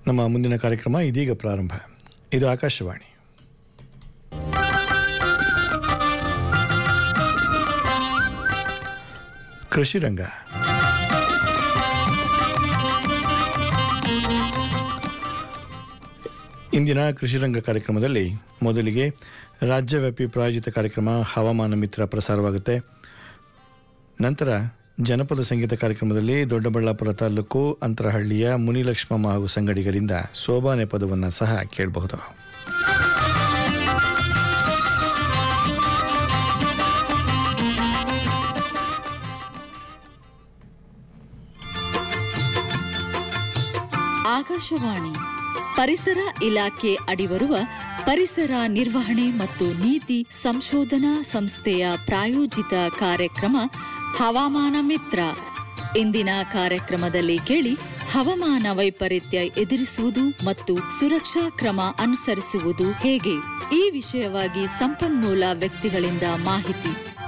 ನಮ್ಮ ಮುಂದಿನ ಕಾರ್ಯಕ್ರಮ ಇದೀಗ ಪ್ರಾರಂಭ ಇದು ಆಕಾಶವಾಣಿ ಕೃಷಿ ರಂಗ ಇಂದಿನ ಕೃಷಿ ರಂಗ ಕಾರ್ಯಕ್ರಮದಲ್ಲಿ ಮೊದಲಿಗೆ ರಾಜ್ಯವ್ಯಾಪಿ ಪ್ರಾಯೋಜಿತ ಕಾರ್ಯಕ್ರಮ ಹವಾಮಾನ ಮಿತ್ರ ಪ್ರಸಾರವಾಗುತ್ತೆ ನಂತರ ಜನಪದ ಸಂಗೀತ ಕಾರ್ಯಕ್ರಮದಲ್ಲಿ ದೊಡ್ಡಬಳ್ಳಾಪುರ ತಾಲೂಕು ಅಂತರಹಳ್ಳಿಯ ಮುನಿಲಕ್ಷ್ಮಮ್ಮ ಹಾಗೂ ಸಂಗಡಿಗರಿಂದ ಸೋಬಾನೆ ಪದವನ್ನು ಸಹ ಕೇಳಬಹುದು ಆಕಾಶವಾಣಿ ಪರಿಸರ ಇಲಾಖೆ ಅಡಿಬರುವ ಪರಿಸರ ನಿರ್ವಹಣೆ ಮತ್ತು ನೀತಿ ಸಂಶೋಧನಾ ಸಂಸ್ಥೆಯ ಪ್ರಾಯೋಜಿತ ಕಾರ್ಯಕ್ರಮ ಹವಾಮಾನ ಮಿತ್ರ ಇಂದಿನ ಕಾರ್ಯಕ್ರಮದಲ್ಲಿ ಕೇಳಿ ಹವಾಮಾನ ವೈಪರೀತ್ಯ ಎದುರಿಸುವುದು ಮತ್ತು ಸುರಕ್ಷಾ ಕ್ರಮ ಅನುಸರಿಸುವುದು ಹೇಗೆ ಈ ವಿಷಯವಾಗಿ ಸಂಪನ್ಮೂಲ ವ್ಯಕ್ತಿಗಳಿಂದ ಮಾಹಿತಿ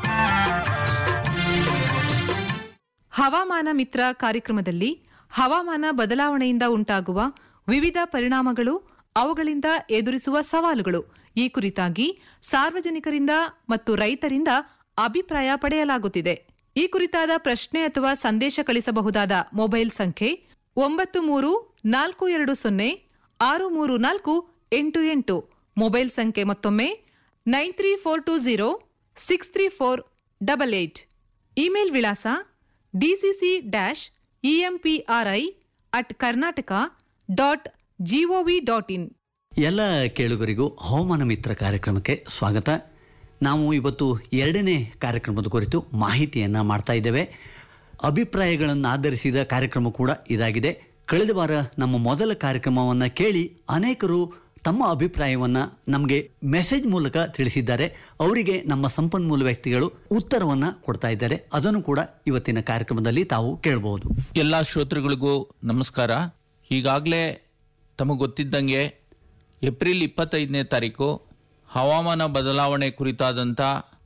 ಹವಾಮಾನ ಮಿತ್ರ ಕಾರ್ಯಕ್ರಮದಲ್ಲಿ ಹವಾಮಾನ ಬದಲಾವಣೆಯಿಂದ ಉಂಟಾಗುವ ವಿವಿಧ ಪರಿಣಾಮಗಳು ಅವುಗಳಿಂದ ಎದುರಿಸುವ ಸವಾಲುಗಳು ಈ ಕುರಿತಾಗಿ ಸಾರ್ವಜನಿಕರಿಂದ ಮತ್ತು ರೈತರಿಂದ ಅಭಿಪ್ರಾಯ ಪಡೆಯಲಾಗುತ್ತಿದೆ ಈ ಕುರಿತಾದ ಪ್ರಶ್ನೆ ಅಥವಾ ಸಂದೇಶ ಕಳಿಸಬಹುದಾದ ಮೊಬೈಲ್ ಸಂಖ್ಯೆ ಒಂಬತ್ತು ಮೂರು ನಾಲ್ಕು ಎರಡು ಸೊನ್ನೆ ಆರು ಮೂರು ನಾಲ್ಕು ಎಂಟು ಎಂಟು ಮೊಬೈಲ್ ಸಂಖ್ಯೆ ಮತ್ತೊಮ್ಮೆ nine three four two zero six three four double eight email ವಿಳಾಸ DCC dash EMPRI at Karnataka dot G O V dot in ಎಲ್ಲ ಕೇಳುಗರಿಗೂ ಹವಾಮಾನ ಮಿತ್ರ ಕಾರ್ಯಕ್ರಮಕ್ಕೆ ಸ್ವಾಗತ ನಾವು ಇವತ್ತು ಎರಡನೇ ಕಾರ್ಯಕ್ರಮದ ಕುರಿತು ಮಾಹಿತಿಯನ್ನು ಮಾಡ್ತಾ ಇದ್ದೇವೆ ಅಭಿಪ್ರಾಯಗಳನ್ನು ಆಧರಿಸಿದ ಕಾರ್ಯಕ್ರಮ ಕೂಡ ಇದಾಗಿದೆ ಕಳೆದ ವಾರ ನಮ್ಮ ಮೊದಲ ಕಾರ್ಯಕ್ರಮವನ್ನು ಕೇಳಿ ಅನೇಕರು ತಮ್ಮ ಅಭಿಪ್ರಾಯವನ್ನು ನಮಗೆ ಮೆಸೇಜ್ ಮೂಲಕ ತಿಳಿಸಿದ್ದಾರೆ ಅವರಿಗೆ ನಮ್ಮ ಸಂಪನ್ಮೂಲ ವ್ಯಕ್ತಿಗಳು ಉತ್ತರವನ್ನು ಕೊಡ್ತಾ ಇದ್ದಾರೆ ಅದನ್ನು ಕೂಡ ಇವತ್ತಿನ ಕಾರ್ಯಕ್ರಮದಲ್ಲಿ ತಾವು ಕೇಳಬಹುದು ಎಲ್ಲ ಶ್ರೋತೃಗಳಿಗೂ ನಮಸ್ಕಾರ ಈಗಾಗಲೇ ತಮಗೆ ಗೊತ್ತಿದ್ದಂಗೆ ಏಪ್ರಿಲ್ ಇಪ್ಪತ್ತೈದನೇ ತಾರೀಕು ಹವಾಮಾನ ಬದಲಾವಣೆ ಕುರಿತಾದಂಥ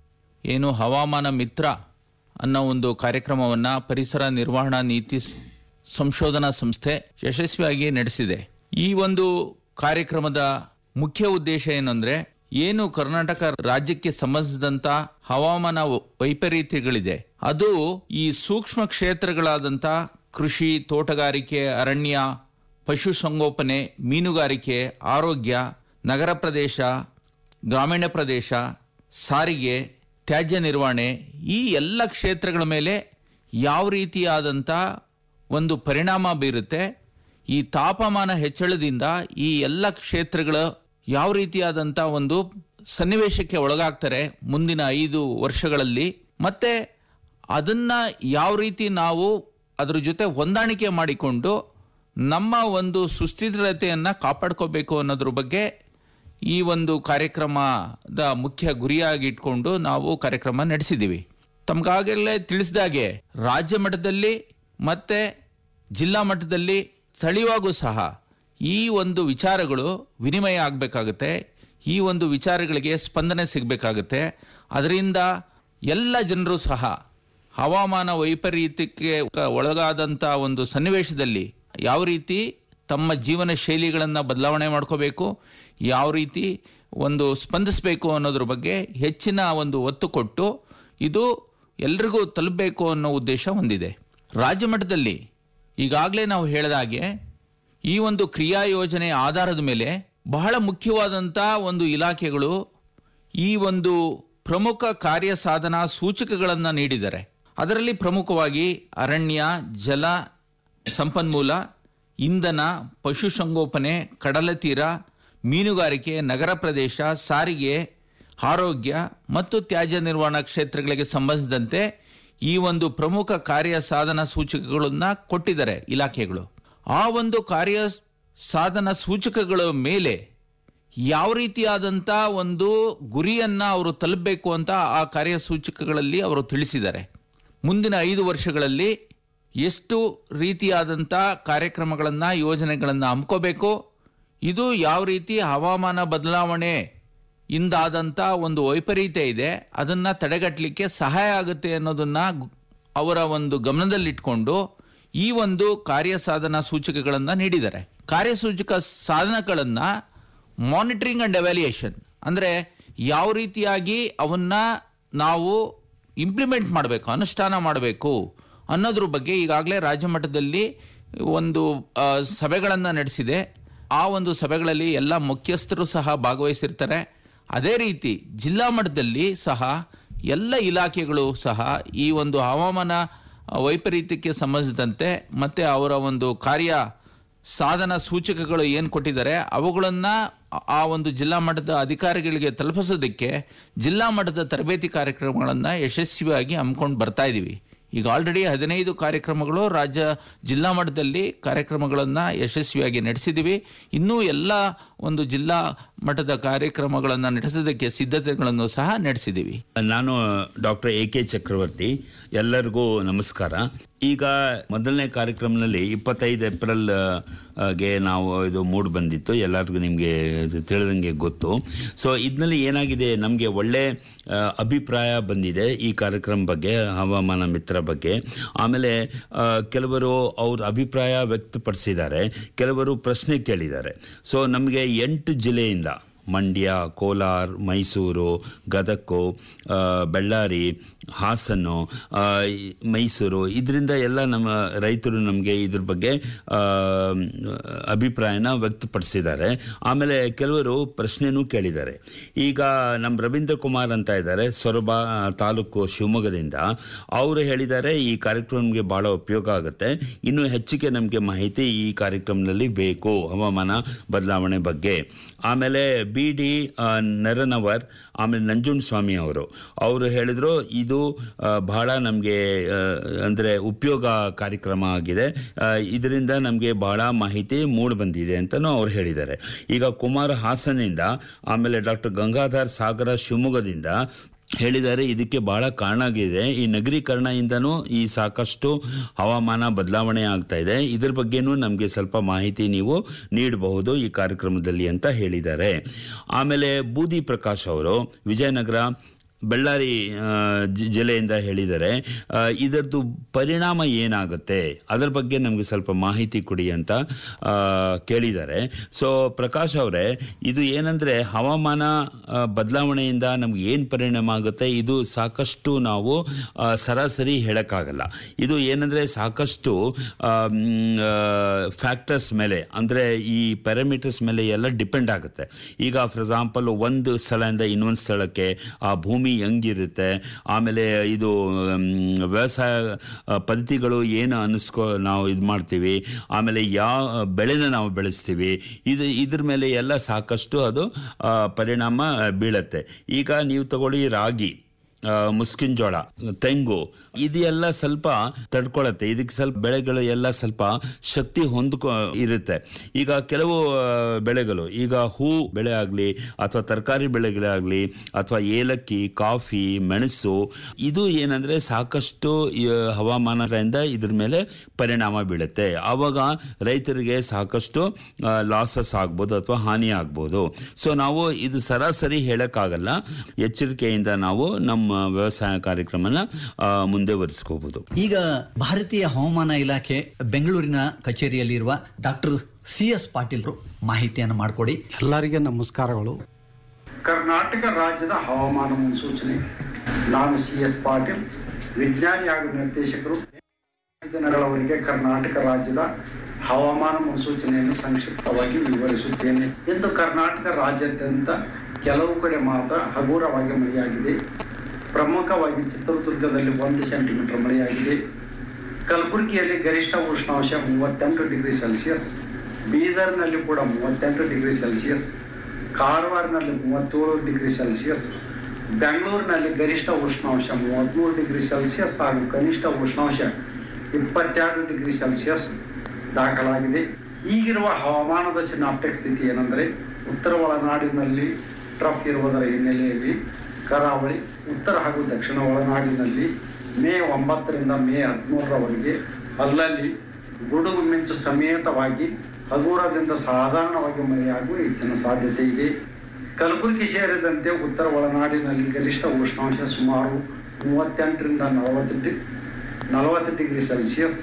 ಏನು ಹವಾಮಾನ ಮಿತ್ರ ಅನ್ನೋ ಒಂದು ಕಾರ್ಯಕ್ರಮವನ್ನು ಪರಿಸರ ನಿರ್ವಹಣಾ ನೀತಿ ಸ್- ಸಂಶೋಧನಾ ಸಂಸ್ಥೆ ಯಶಸ್ವಿಯಾಗಿ ನಡೆಸಿದೆ ಈ ಒಂದು ಕಾರ್ಯಕ್ರಮದ ಮುಖ್ಯ ಉದ್ದೇಶ ಏನಂದ್ರೆ ಏನು ಕರ್ನಾಟಕ ರಾಜ್ಯಕ್ಕೆ ಸಂಬಂಧಿಸಿದಂತ ಹವಾಮಾನ ವ- ವೈಪರೀತ್ಯಗಳಿದೆ ಅದು ಈ ಸೂಕ್ಷ್ಮ ಕ್ಷೇತ್ರಗಳಾದಂಥ ಕೃಷಿ ತೋಟಗಾರಿಕೆ ಅರಣ್ಯ ಪಶುಸಂಗೋಪನೆ ಮೀನುಗಾರಿಕೆ ಆರೋಗ್ಯ ನಗರ ಪ್ರದೇಶ ಗ್ರಾಮೀಣ ಪ್ರದೇಶ ಸಾರಿಗೆ ತ್ಯಾಜ್ಯ ನಿರ್ವಹಣೆ ಈ ಎಲ್ಲ ಕ್ಷೇತ್ರಗಳ ಮೇಲೆ ಯಾವ ರೀತಿಯಾದಂಥ ಒಂದು ಪರಿಣಾಮ ಬೀರುತ್ತೆ ಈ ತಾಪಮಾನ ಹೆಚ್ಚಳದಿಂದ ಈ ಎಲ್ಲ ಕ್ಷೇತ್ರಗಳು ಯಾವ ರೀತಿಯಾದಂಥ ಒಂದು ಸನ್ನಿವೇಶಕ್ಕೆ ಒಳಗಾಗ್ತಾರೆ ಮುಂದಿನ ಐದು ವರ್ಷಗಳಲ್ಲಿ ಮತ್ತೆ ಅದನ್ನ ಯಾವ ರೀತಿ ನಾವು ಅದ್ರ ಜೊತೆ ಹೊಂದಾಣಿಕೆ ಮಾಡಿಕೊಂಡು ನಮ್ಮ ಒಂದು ಸುಸ್ಥಿರತೆಯನ್ನ ಕಾಪಾಡ್ಕೋಬೇಕು ಅನ್ನೋದ್ರ ಬಗ್ಗೆ ಈ ಒಂದು ಕಾರ್ಯಕ್ರಮದ ಮುಖ್ಯ ಗುರಿಯಾಗಿ ಇಟ್ಕೊಂಡು ನಾವು ಕಾರ್ಯಕ್ರಮ ನಡೆಸಿದ್ದೀವಿ ತಮ್ಗಾಗಲೇ ತಿಳಿಸಿದಾಗೆ ರಾಜ್ಯ ಮಟ್ಟದಲ್ಲಿ ಮತ್ತೆ ಜಿಲ್ಲಾ ಮಟ್ಟದಲ್ಲಿ ಸ್ಥಳೀಯವಾಗೂ ಸಹ ಈ ಒಂದು ವಿಚಾರಗಳು ವಿನಿಮಯ ಆಗಬೇಕಾಗುತ್ತೆ ಈ ಒಂದು ವಿಚಾರಗಳಿಗೆ ಸ್ಪಂದನೆ ಸಿಗಬೇಕಾಗುತ್ತೆ ಅದರಿಂದ ಎಲ್ಲ ಜನರು ಸಹ ಹವಾಮಾನ ವೈಪರೀತ್ಯಕ್ಕೆ ಒಳಗಾದಂಥ ಒಂದು ಸನ್ನಿವೇಶದಲ್ಲಿ ಯಾವ ರೀತಿ ತಮ್ಮ ಜೀವನ ಶೈಲಿಗಳನ್ನು ಬದಲಾವಣೆ ಮಾಡ್ಕೋಬೇಕು ಯಾವ ರೀತಿ ಒಂದು ಸ್ಪಂದಿಸಬೇಕು ಅನ್ನೋದ್ರ ಬಗ್ಗೆ ಹೆಚ್ಚಿನ ಒಂದು ಒತ್ತು ಕೊಟ್ಟು ಇದು ಎಲ್ರಿಗೂ ತಲುಪಬೇಕು ಅನ್ನೋ ಉದ್ದೇಶ ಹೊಂದಿದೆ ರಾಜ್ಯ ಮಟ್ಟದಲ್ಲಿ ಈಗಾಗಲೇ ನಾವು ಹೇಳಿದ ಹಾಗೆ ಈ ಒಂದು ಕ್ರಿಯಾ ಯೋಜನೆ ಆಧಾರದ ಮೇಲೆ ಬಹಳ ಮುಖ್ಯವಾದಂಥ ಒಂದು ಇಲಾಖೆಗಳು ಈ ಒಂದು ಪ್ರಮುಖ ಕಾರ್ಯ ಸಾಧನ ಸೂಚಕಗಳನ್ನು ನೀಡಿದ್ದಾರೆ ಅದರಲ್ಲಿ ಪ್ರಮುಖವಾಗಿ ಅರಣ್ಯ ಜಲ ಸಂಪನ್ಮೂಲ ಇಂಧನ ಪಶುಸಂಗೋಪನೆ ಕಡಲ ತೀರ ಮೀನುಗಾರಿಕೆ ನಗರ ಪ್ರದೇಶ ಸಾರಿಗೆ ಆರೋಗ್ಯ ಮತ್ತು ತ್ಯಾಜ್ಯ ನಿರ್ವಹಣಾ ಕ್ಷೇತ್ರಗಳಿಗೆ ಸಂಬಂಧಿಸಿದಂತೆ ಈ ಒಂದು ಪ್ರಮುಖ ಕಾರ್ಯ ಸಾಧನ ಸೂಚಕಗಳನ್ನ ಕೊಟ್ಟಿದ್ದಾರೆ ಇಲಾಖೆಗಳು ಆ ಒಂದು ಕಾರ್ಯ ಸಾಧನ ಸೂಚಕಗಳ ಮೇಲೆ ಯಾವ ರೀತಿಯಾದಂಥ ಒಂದು ಗುರಿಯನ್ನ ಅವರು ತಲುಪಬೇಕು ಅಂತ ಆ ಕಾರ್ಯಸೂಚಕಗಳಲ್ಲಿ ಅವರು ತಿಳಿಸಿದ್ದಾರೆ ಮುಂದಿನ ಐದು ವರ್ಷಗಳಲ್ಲಿ ಎಷ್ಟು ರೀತಿಯಾದಂಥ ಕಾರ್ಯಕ್ರಮಗಳನ್ನು ಯೋಜನೆಗಳನ್ನು ಹಮ್ಕೋಬೇಕು ಇದು ಯಾವ ರೀತಿ ಹವಾಮಾನ ಬದಲಾವಣೆ ಇಂದಾದಂಥ ಒಂದು ವೈಪರೀತ್ಯ ಇದೆ ಅದನ್ನ ತಡೆಗಟ್ಟಲಿಕ್ಕೆ ಸಹಾಯ ಆಗುತ್ತೆ ಅನ್ನೋದನ್ನ ಗು- ಅವರ ಒಂದು ಗಮನದಲ್ಲಿಟ್ಕೊಂಡು ಈ ಒಂದು ಕಾರ್ಯ ಸಾಧನ ಸೂಚಕಗಳನ್ನು ನೀಡಿದ್ದಾರೆ ಕಾರ್ಯಸೂಚಕ ಸಾಧನಗಳನ್ನು ಮಾನಿಟರಿಂಗ್ ಅಂಡ್ ಎವ್ಯಾಲ್ಯೂಯೇಷನ್ ಅಂದರೆ ಯಾವ ರೀತಿಯಾಗಿ ಅವನ್ನ ನಾವು ಇಂಪ್ಲಿಮೆಂಟ್ ಮಾಡಬೇಕು ಅನುಷ್ಠಾನ ಮಾಡಬೇಕು ಅನ್ನೋದ್ರ ಬಗ್ಗೆ ಈಗಾಗಲೇ ರಾಜ್ಯ ಮಟ್ಟದಲ್ಲಿ ಒಂದು ಸಭೆಗಳನ್ನು ನಡೆಸಿದೆ ಆ ಒಂದು ಸಭೆಗಳಲ್ಲಿ ಎಲ್ಲ ಮುಖ್ಯಸ್ಥರು ಸಹ ಭಾಗವಹಿಸಿರ್ತಾರೆ ಅದೇ ರೀತಿ ಜಿಲ್ಲಾ ಮಟ್ಟದಲ್ಲಿ ಸಹ ಎಲ್ಲ ಇಲಾಖೆಗಳು ಸಹ ಈ ಒಂದು ಹವಾಮಾನ ವೈಪರೀತ್ಯಕ್ಕೆ ಸಂಬಂಧಿಸಿದಂತೆ ಮತ್ತು ಅವರ ಒಂದು ಕಾರ್ಯ ಸಾಧನ ಸೂಚಕಗಳು ಏನು ಕೊಟ್ಟಿದ್ದಾರೆ ಅವುಗಳನ್ನು ಆ ಒಂದು ಜಿಲ್ಲಾ ಮಟ್ಟದ ಅಧಿಕಾರಿಗಳಿಗೆ ತಲುಪಿಸೋದಕ್ಕೆ ಜಿಲ್ಲಾ ಮಟ್ಟದ ತರಬೇತಿ ಕಾರ್ಯಕ್ರಮಗಳನ್ನು ಯಶಸ್ವಿಯಾಗಿ ಹಮ್ಮಿಕೊಂಡು ಬರ್ತಾ ಇದ್ದೀವಿ ಈಗ ಆಲ್ರೆಡಿ ಹದಿನೈದು ಕಾರ್ಯಕ್ರಮಗಳು ರಾಜ್ಯ ಜಿಲ್ಲಾ ಮಟ್ಟದಲ್ಲಿ ಕಾರ್ಯಕ್ರಮಗಳನ್ನು ಯಶಸ್ವಿಯಾಗಿ ನಡೆಸಿದ್ದೀವಿ ಇನ್ನೂ ಎಲ್ಲ ಒಂದು ಜಿಲ್ಲಾ ಮಟ್ಟದ ಕಾರ್ಯಕ್ರಮಗಳನ್ನು ನಡೆಸೋದಕ್ಕೆ ಸಿದ್ಧತೆಗಳನ್ನು ಸಹ ನಡೆಸಿದ್ದೀವಿ ನಾನು ಡಾಕ್ಟರ್ ಎ ಕೆ ಚಕ್ರವರ್ತಿ ಎಲ್ಲರಿಗೂ ನಮಸ್ಕಾರ ಈಗ ಮೊದಲನೇ ಕಾರ್ಯಕ್ರಮದಲ್ಲಿ ಇಪ್ಪತ್ತೈದು ಏಪ್ರಿಲ್ ಆ, ಗೆ ನಾವು ಇದು ಮೂಡ್ ಬಂದಿತ್ತು ಎಲ್ಲರಿಗೂ ನಿಮಗೆ ತಿಳಿದಂಗೆ ಗೊತ್ತು ಸೊ ಇದರಲ್ಲಿ ಏನಾಗಿದೆ ನಮಗೆ ಒಳ್ಳೆ ಆ, ಅಭಿಪ್ರಾಯ ಬಂದಿದೆ ಈ ಕಾರ್ಯಕ್ರಮ ಬಗ್ಗೆ ಹವಾಮಾನ ಮಿತ್ರ ಬಗ್ಗೆ ಆಮೇಲೆ ಆ, ಕೆಲವರು ಅವ್ರ ಅಭಿಪ್ರಾಯ ವ್ಯಕ್ತಪಡಿಸಿದ್ದಾರೆ ಕೆಲವರು ಪ್ರಶ್ನೆ ಕೇಳಿದ್ದಾರೆ ಸೊ ನಮಗೆ ಎಂಟು ಜಿಲ್ಲೆಯಿಂದ ಮಂಡ್ಯ ಕೋಲಾರ ಮೈಸೂರು ಗದಗು ಆ, ಬಳ್ಳಾರಿ ಹಾಸನ್ನು ಆ, ಈ ಮೈಸೂರು ಇದರಿಂದ ಎಲ್ಲ ನಮ್ಮ ರೈತರು ನಮಗೆ ಇದ್ರ ಬಗ್ಗೆ ಆ, ಅಭಿಪ್ರಾಯನ ವ್ಯಕ್ತಪಡಿಸಿದ್ದಾರೆ ಆಮೇಲೆ ಕೆಲವರು ಪ್ರಶ್ನೆನೂ ಕೇಳಿದ್ದಾರೆ ಈಗ ನಮ್ಮ ರವೀಂದ್ರ ಕುಮಾರ್ ಅಂತ ಇದ್ದಾರೆ ಸೊರಬ ತಾಲೂಕು ಶಿವಮೊಗ್ಗದಿಂದ ಅವರು ಹೇಳಿದ್ದಾರೆ ಈ ಕಾರ್ಯಕ್ರಮ ನಮಗೆ ಭಾಳ ಉಪಯೋಗ ಆಗುತ್ತೆ ಇನ್ನು ಹೆಚ್ಚಿಗೆ ನಮಗೆ ಮಾಹಿತಿ ಈ ಕಾರ್ಯಕ್ರಮದಲ್ಲಿ ಬೇಕು ಹವಾಮಾನ ಬದಲಾವಣೆ ಬಗ್ಗೆ ಆಮೇಲೆ ಬಿ ಡಿ ನರನವರ್ ಆಮೇಲೆ ನಂಜುಂಡ ಸ್ವಾಮಿ ಅವರು ಅವರು ಹೇಳಿದ್ರು ಇದು ಆ, ಬಹಳ ನಮಗೆ ಅಂದರೆ ಉಪಯೋಗ ಕಾರ್ಯಕ್ರಮ ಆಗಿದೆ ಆ, ಇದರಿಂದ ನಮಗೆ ಬಹಳ ಮಾಹಿತಿ ಮೂಡ್ ಬಂದಿದೆ ಅಂತಲೂ ಅವ್ರು ಹೇಳಿದ್ದಾರೆ ಈಗ ಕುಮಾರ್ ಹಾಸನಿಂದ ಆಮೇಲೆ ಡಾಕ್ಟರ್ ಗಂಗಾಧರ್ ಸಾಗರ ಶಿವಮೊಗ್ಗದಿಂದ ಹೇಳಿದ್ದಾರೆ ಇದಕ್ಕೆ ಬಹಳ ಕಾರಣ ಆಗಿದೆ ಈ ನಗರೀಕರಣದಿಂದನೂ ಈ ಸಾಕಷ್ಟು ಹವಾಮಾನ ಬದಲಾವಣೆ ಆಗ್ತಾ ಇದೆ ಇದ್ರ ಬಗ್ಗೆನೂ ನಮಗೆ ಸ್ವಲ್ಪ ಮಾಹಿತಿ ನೀವು ನೀಡಬಹುದು ಈ ಕಾರ್ಯಕ್ರಮದಲ್ಲಿ ಅಂತ ಹೇಳಿದ್ದಾರೆ ಆಮೇಲೆ ಬೂದಿ ಪ್ರಕಾಶ್ ಅವರು ವಿಜಯನಗರ ಬಳ್ಳಾರಿ ಆ, ಜಿ- ಜಿಲ್ಲೆಯಿಂದ ಹೇಳಿದ್ದಾರೆ ಆ, ಇದರದ್ದು ಪರಿಣಾಮ ಏನಾಗುತ್ತೆ ಅದರ ಬಗ್ಗೆ ನಮಗೆ ಸ್ವಲ್ಪ ಮಾಹಿತಿ ಕೊಡಿ ಅಂತ ಆ, ಕೇಳಿದ್ದಾರೆ ಸೊ ಪ್ರಕಾಶ್ ಅವರೇ ಇದು ಏನಂದರೆ ಹವಾಮಾನ ಆ, ಬದಲಾವಣೆಯಿಂದ ನಮ್ಗೆ ಏನು ಪರಿಣಾಮ ಆಗುತ್ತೆ ಇದು ಸಾಕಷ್ಟು ನಾವು ಆ, ಸರಾಸರಿ ಹೇಳೋಕ್ಕಾಗಲ್ಲ ಇದು ಏನಂದರೆ ಸಾಕಷ್ಟು ಫ್ಯಾಕ್ಟರ್ಸ್ ಮೇಲೆ ಅಂದರೆ ಈ ಪ್ಯಾರಾಮೀಟರ್ಸ್ ಮೇಲೆ ಎಲ್ಲ ಡಿಪೆಂಡ್ ಆಗುತ್ತೆ ಈಗ ಫಾರ್ ಎಕ್ಸಾಂಪಲ್ ಒಂದು ಸ್ಥಳದಿಂದ ಇನ್ನೊಂದು ಸ್ಥಳಕ್ಕೆ ಆ ಭೂಮಿ ಹೆಂಗಿರುತ್ತೆ ಆಮೇಲೆ ಇದು ಮ್, ವ್ಯವಸಾಯ ಆ, ಪದ್ಧತಿಗಳು ಏನು ಅನ್ನಿಸ್ಕೊ ನಾವು ಇದು ಮಾಡ್ತೀವಿ ಆಮೇಲೆ ಯಾವ ಬೆಳೆನ ನಾವು ಬೆಳೆಸ್ತೀವಿ ಇದು ಇದ್ರ ಮೇಲೆ ಎಲ್ಲ ಸಾಕಷ್ಟು ಅದು ಆ, ಪರಿಣಾಮ ಬೀಳತ್ತೆ ಈಗ ನೀವು ತಗೊಳ್ಳಿ ರಾಗಿ ಆ, ಮುಸ್ಕಿನ್ ಜೋಳ ತೆಂಗು ಇದೆಲ್ಲ ಸ್ವಲ್ಪ ತಡ್ಕೊಳತ್ತೆ ಇದಕ್ಕೆ ಸ್ವಲ್ಪ ಬೆಳೆಗಳು ಎಲ್ಲ ಸ್ವಲ್ಪ ಶಕ್ತಿ ಹೊಂದ್ಕೊ ಇರುತ್ತೆ ಈಗ ಕೆಲವು ಆ, ಬೆಳೆಗಳು ಈಗ ಹೂ ಬೆಳೆ ಆಗಲಿ ಅಥವಾ ತರಕಾರಿ ಬೆಳೆಗಳೇ ಆಗಲಿ ಅಥವಾ ಏಲಕ್ಕಿ ಕಾಫಿ ಮೆಣಸು ಇದು ಏನಂದ್ರೆ ಸಾಕಷ್ಟು ಈ, ಹವಾಮಾನದಿಂದ ಇದ್ರ ಮೇಲೆ ಪರಿಣಾಮ ಬೀಳುತ್ತೆ ಆವಾಗ ರೈತರಿಗೆ ಸಾಕಷ್ಟು ಲಾಸಸ್ ಆಗ್ಬೋದು ಅಥವಾ ಹಾನಿ ಆಗ್ಬೋದು ಸೊ ನಾವು ಇದು ಸರಾಸರಿ ಹೇಳಕ್ಕಾಗಲ್ಲ ಎಚ್ಚರಿಕೆಯಿಂದ ನಾವು ನಮ್ಮ ವ್ಯವಸಾಯ ಕಾರ್ಯಕ್ರಮನ ಆ, ಮುಂದೆ ವರಿಸ್ಕೋಬಹುದು ಈಗ ಭಾರತೀಯ ಹವಾಮಾನ ಇಲಾಖೆ ಬೆಂಗಳೂರಿನ ಕಚೇರಿಯಲ್ಲಿರುವ ಡಾಕ್ಟರ್ ಸಿ ಎಸ್ ಪಾಟೀಲ್ರು ಮಾಹಿತಿಯನ್ನು ಮಾಡಿಕೊಡಿ ಎಲ್ಲರಿಗೆ ನಮಸ್ಕಾರಗಳು ಕರ್ನಾಟಕ ರಾಜ್ಯದ ಹವಾಮಾನ ಮುನ್ಸೂಚನೆ ನಾನು ಸಿ ಎಸ್ ಪಾಟೀಲ್ ವಿಜ್ಞಾನಿ ಹಾಗೂ ನಿರ್ದೇಶಕರು ದಿನಗಳವರೆಗೆ ಕರ್ನಾಟಕ ರಾಜ್ಯದ ಹವಾಮಾನ ಮುನ್ಸೂಚನೆಯನ್ನು ಸಂಕ್ಷಿಪ್ತವಾಗಿ ವಿವರಿಸುತ್ತೇನೆ ಇಂದು ಕರ್ನಾಟಕ ರಾಜ್ಯಾದ್ಯಂತ ಕೆಲವು ಕಡೆ ಮಾತ್ರ ಹಗುರವಾಗಿ ಮಳೆಯಾಗಿದೆ ಪ್ರಮುಖವಾಗಿ ಚಿತ್ರದುರ್ಗದಲ್ಲಿ ಒಂದು ಸೆಂಟಿಮೀಟರ್ ಮಳೆಯಾಗಿದೆ ಕಲಬುರಗಿಯಲ್ಲಿ ಗರಿಷ್ಠ ಉಷ್ಣಾಂಶ ಮೂವತ್ತೆಂಟು ಡಿಗ್ರಿ ಸೆಲ್ಸಿಯಸ್ ಬೀದರ್ನಲ್ಲಿ ಕೂಡ ಮೂವತ್ತೆಂಟು ಡಿಗ್ರಿ ಸೆಲ್ಸಿಯಸ್ ಕಾರವಾರನಲ್ಲಿ ಮೂವತ್ತೇಳು ಡಿಗ್ರಿ ಸೆಲ್ಸಿಯಸ್ ಬೆಂಗಳೂರಿನಲ್ಲಿ ಗರಿಷ್ಠ ಉಷ್ಣಾಂಶ ಮೂವತ್ತ್ಮೂರು ಡಿಗ್ರಿ ಸೆಲ್ಸಿಯಸ್ ಹಾಗೂ ಕನಿಷ್ಠ ಉಷ್ಣಾಂಶ ಇಪ್ಪತ್ತೆರಡು ಡಿಗ್ರಿ ಸೆಲ್ಸಿಯಸ್ ದಾಖಲಾಗಿದೆ ಈಗಿರುವ ಹವಾಮಾನದ ಸಿನಾಪ್ಟಿಕ್ ಸ್ಥಿತಿ ಏನೆಂದರೆ ಉತ್ತರ ಒಳನಾಡಿನಲ್ಲಿ ಟ್ರಫ್ ಇರುವುದರ ಹಿನ್ನೆಲೆಯಲ್ಲಿ ಕರಾವಳಿ ಉತ್ತರ ಹಾಗೂ ದಕ್ಷಿಣ ಒಳನಾಡಿನಲ್ಲಿ ಮೇ ಒಂಬತ್ತರಿಂದ ಮೇ ಹದಿಮೂರರವರೆಗೆ ಅಲ್ಲಲ್ಲಿ ಗುಡುಗು ಮಿಂಚು ಸಮೇತವಾಗಿ ಹಗುರದಿಂದ ಸಾಧಾರಣವಾಗಿ ಮಳೆಯಾಗುವ ಹೆಚ್ಚಿನ ಸಾಧ್ಯತೆ ಇದೆ ಕಲಬುರಗಿ ಸೇರಿದಂತೆ ಉತ್ತರ ಒಳನಾಡಿನಲ್ಲಿ ಗರಿಷ್ಠ ಉಷ್ಣಾಂಶ ಸುಮಾರು ಮೂವತ್ತೆಂಟರಿಂದ ನಲವತ್ತು ಡಿ ನಲವತ್ತು ಡಿಗ್ರಿ ಸೆಲ್ಸಿಯಸ್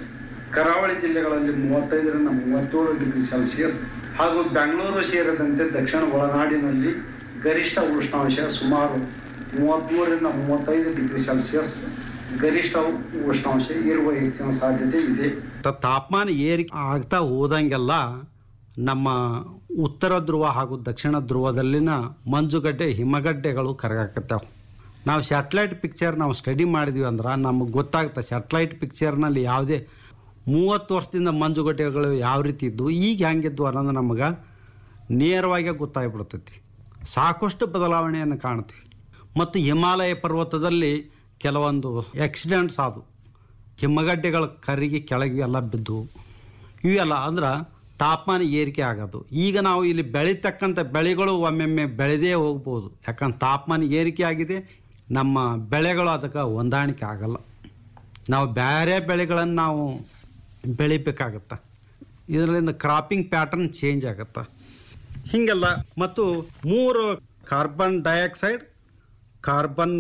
ಕರಾವಳಿ ಜಿಲ್ಲೆಗಳಲ್ಲಿ ಮೂವತ್ತೈದರಿಂದ ಮೂವತ್ತೇಳು ಡಿಗ್ರಿ ಸೆಲ್ಸಿಯಸ್ ಹಾಗೂ ಬೆಂಗಳೂರು ಸೇರಿದಂತೆ ದಕ್ಷಿಣ ಒಳನಾಡಿನಲ್ಲಿ ಗರಿಷ್ಠ ಉಷ್ಣಾಂಶ ಸುಮಾರು ಮೂವತ್ತ್ಮೂರರಿಂದ ಮೂವತ್ತೈದು ಡಿಗ್ರಿ ಸೆಲ್ಸಿಯಸ್ ಗರಿಷ್ಠ ಉಷ್ಣಾಂಶ ಇರುವ ಹೆಚ್ಚಿನ ಸಾಧ್ಯತೆ ಇದೆ ತ- ತಾಪಮಾನ ಏರಿಕೆ ಆಗ್ತಾ ಹೋದಂಗೆಲ್ಲ ನಮ್ಮ ಉತ್ತರ ಧ್ರುವ ಹಾಗೂ ದಕ್ಷಿಣ ಧ್ರುವದಲ್ಲಿನ ಮಂಜುಗಡ್ಡೆ ಹಿಮಗಡ್ಡೆಗಳು ಕರಗಾಕತ್ತಾವೆ ನಾವು ಸ್ಯಾಟಲೈಟ್ ಪಿಕ್ಚರ್ ನಾವು ಸ್ಟಡಿ ಮಾಡಿದ್ವಿ ಅಂದ್ರೆ ನಮಗೆ ಗೊತ್ತಾಗುತ್ತೆ ಸ್ಯಾಟಲೈಟ್ ಪಿಕ್ಚರ್ನಲ್ಲಿ ಯಾವುದೇ ಮೂವತ್ತು ವರ್ಷದಿಂದ ಮಂಜುಗಡ್ಡೆಗಳು ಯಾವ ರೀತಿ ಇದ್ವು ಈಗ ಹೆಂಗಿದ್ವು ಅನ್ನೋದು ನಮಗೆ ನೇರವಾಗಿ ಗೊತ್ತಾಗ್ಬಿಡ್ತೈತಿ ಸಾಕಷ್ಟು ಬದಲಾವಣೆಯನ್ನು ಕಾಣ್ತೀವಿ ಮತ್ತು ಹಿಮಾಲಯ ಪರ್ವತದಲ್ಲಿ ಕೆಲವೊಂದು ಆಕ್ಸಿಡೆಂಟ್ಸ್ ಆದವು ಹಿಮಗಡ್ಡೆಗಳ ಕರಿಗೆ ಕೆಳಗೆ ಎಲ್ಲ ಬಿದ್ದು ಇವೆಲ್ಲ ಅಂದ್ರೆ ತಾಪಮಾನ ಏರಿಕೆ ಆಗೋದು ಈಗ ನಾವು ಇಲ್ಲಿ ಬೆಳೀತಕ್ಕಂಥ ಬೆಳೆಗಳು ಒಮ್ಮೆಮ್ಮೆ ಬೆಳೆದೇ ಹೋಗ್ಬೋದು ಯಾಕಂದ್ರೆ ತಾಪಮಾನ ಏರಿಕೆ ಆಗಿದೆ ನಮ್ಮ ಬೆಳೆಗಳು ಅದಕ್ಕೆ ಹೊಂದಾಣಿಕೆ ಆಗಲ್ಲ ನಾವು ಬೇರೆ ಬೆಳೆಗಳನ್ನು ನಾವು ಬೆಳಿಬೇಕಾಗತ್ತೆ ಇದರಿಂದ ಕ್ರಾಪಿಂಗ್ ಪ್ಯಾಟರ್ನ್ ಚೇಂಜ್ ಆಗುತ್ತೆ ಹೀಗೆಲ್ಲ ಮತ್ತು ಮೂರು carbon dioxide carbon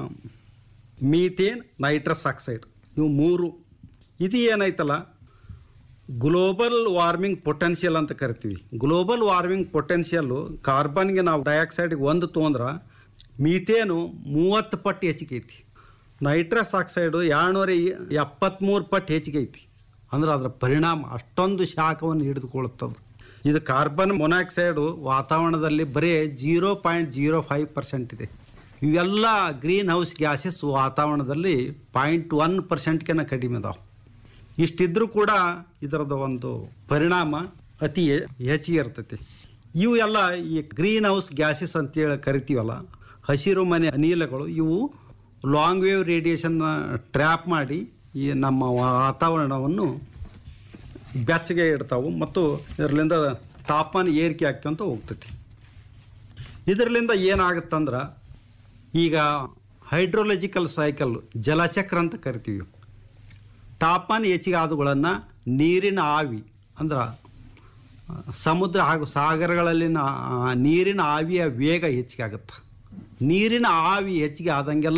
methane nitrous oxide ಇವು ಮೂರು ಇದು ಏನೈತಲ್ಲ ಗ್ಲೋಬಲ್ ವಾರ್ಮಿಂಗ್ ಪೊಟೆನ್ಷಿಯಲ್ ಅಂತ ಕರಿತೀವಿ ಗ್ಲೋಬಲ್ ವಾರ್ಮಿಂಗ್ ಪೊಟೆನ್ಷಿಯಲ್ಲು ಕಾರ್ಬನ್ಗೆ ನಾವು ಡೈಆಕ್ಸೈಡ್ಗೆ ಒಂದು ತೊಗೊಂಡ್ರೆ ಮೀಥೇನು ಮೂವತ್ತು ಪಟ್ಟು ಹೆಚ್ಚಿಗೆ ಐತಿ ನೈಟ್ರಸ್ ಆಕ್ಸೈಡು ಎರಡುನೂರ ಎಪ್ಪತ್ತ್ಮೂರು ಪಟ್ಟು ಹೆಚ್ಚಿಗೆ ಐತಿ ಅಂದ್ರೆ ಅದರ ಪರಿಣಾಮ ಅಷ್ಟೊಂದು ಶಾಖವನ್ನು ಹಿಡಿದುಕೊಳ್ಳುತ್ತದೆ ಇದು ಕಾರ್ಬನ್ ಮೊನಾಕ್ಸೈಡು ವಾತಾವರಣದಲ್ಲಿ ಬರೀ zero point zero five percent ಇದೆ ಇವೆಲ್ಲ ಗ್ರೀನ್ ಹೌಸ್ ಗ್ಯಾಸಸ್ ವಾತಾವರಣದಲ್ಲಿ ಪಾಯಿಂಟ್ ಒನ್ ಪರ್ಸೆಂಟ್ಗೆನ ಕಡಿಮೆ ಅದಾವೆ ಇಷ್ಟಿದ್ರೂ ಕೂಡ ಇದರದ ಒಂದು ಪರಿಣಾಮ ಅತಿ ಹೆ- ಹೆಚ್ಚಿಗೆ ಇರ್ತೈತಿ ಇವು ಎಲ್ಲ ಈ ಗ್ರೀನ್ ಹೌಸ್ ಗ್ಯಾಸಸ್ ಅಂತೇಳಿ ಕರಿತೀವಲ್ಲ ಹಸಿರು ಮನೆ ಅನಿಲಗಳು ಇವು ಲಾಂಗ್ ವೇವ್ ರೇಡಿಯೇಷನ್ ಟ್ರ್ಯಾಪ್ ಮಾಡಿ ಈ ನಮ್ಮ ವಾತಾವರಣವನ್ನು ಬೆಚ್ಚಗೆ ಇಡ್ತಾವು ಮತ್ತು ಇದರಿಂದ ತಾಪಮಾನ ಏರಿಕೆ ಆಕ್ಕೊಂತ ಹೋಗ್ತೈತಿ ಇದರಿಂದ ಏನಾಗುತ್ತಂದ್ರೆ ಈಗ ಹೈಡ್ರೋಲಜಿಕಲ್ ಸೈಕಲ್ ಜಲಚಕ್ರ ಅಂತ ಕರಿತೀವಿ ತಾಪಮಾನ ಹೆಚ್ಚಿಗೆ ಆದವುಗಳನ್ನು ನೀರಿನ ಆವಿ ಅಂದ್ರೆ ಆ, ಸಮುದ್ರ ಹಾಗೂ ಸಾಗರಗಳಲ್ಲಿನ ಆ, ನೀರಿನ ಆವಿಯ ವೇಗ ಹೆಚ್ಚಿಗೆ ಆಗುತ್ತೆ ನೀರಿನ ಆವಿ ಹೆಚ್ಚಿಗೆ ಆದಂಗೆಲ್ಲ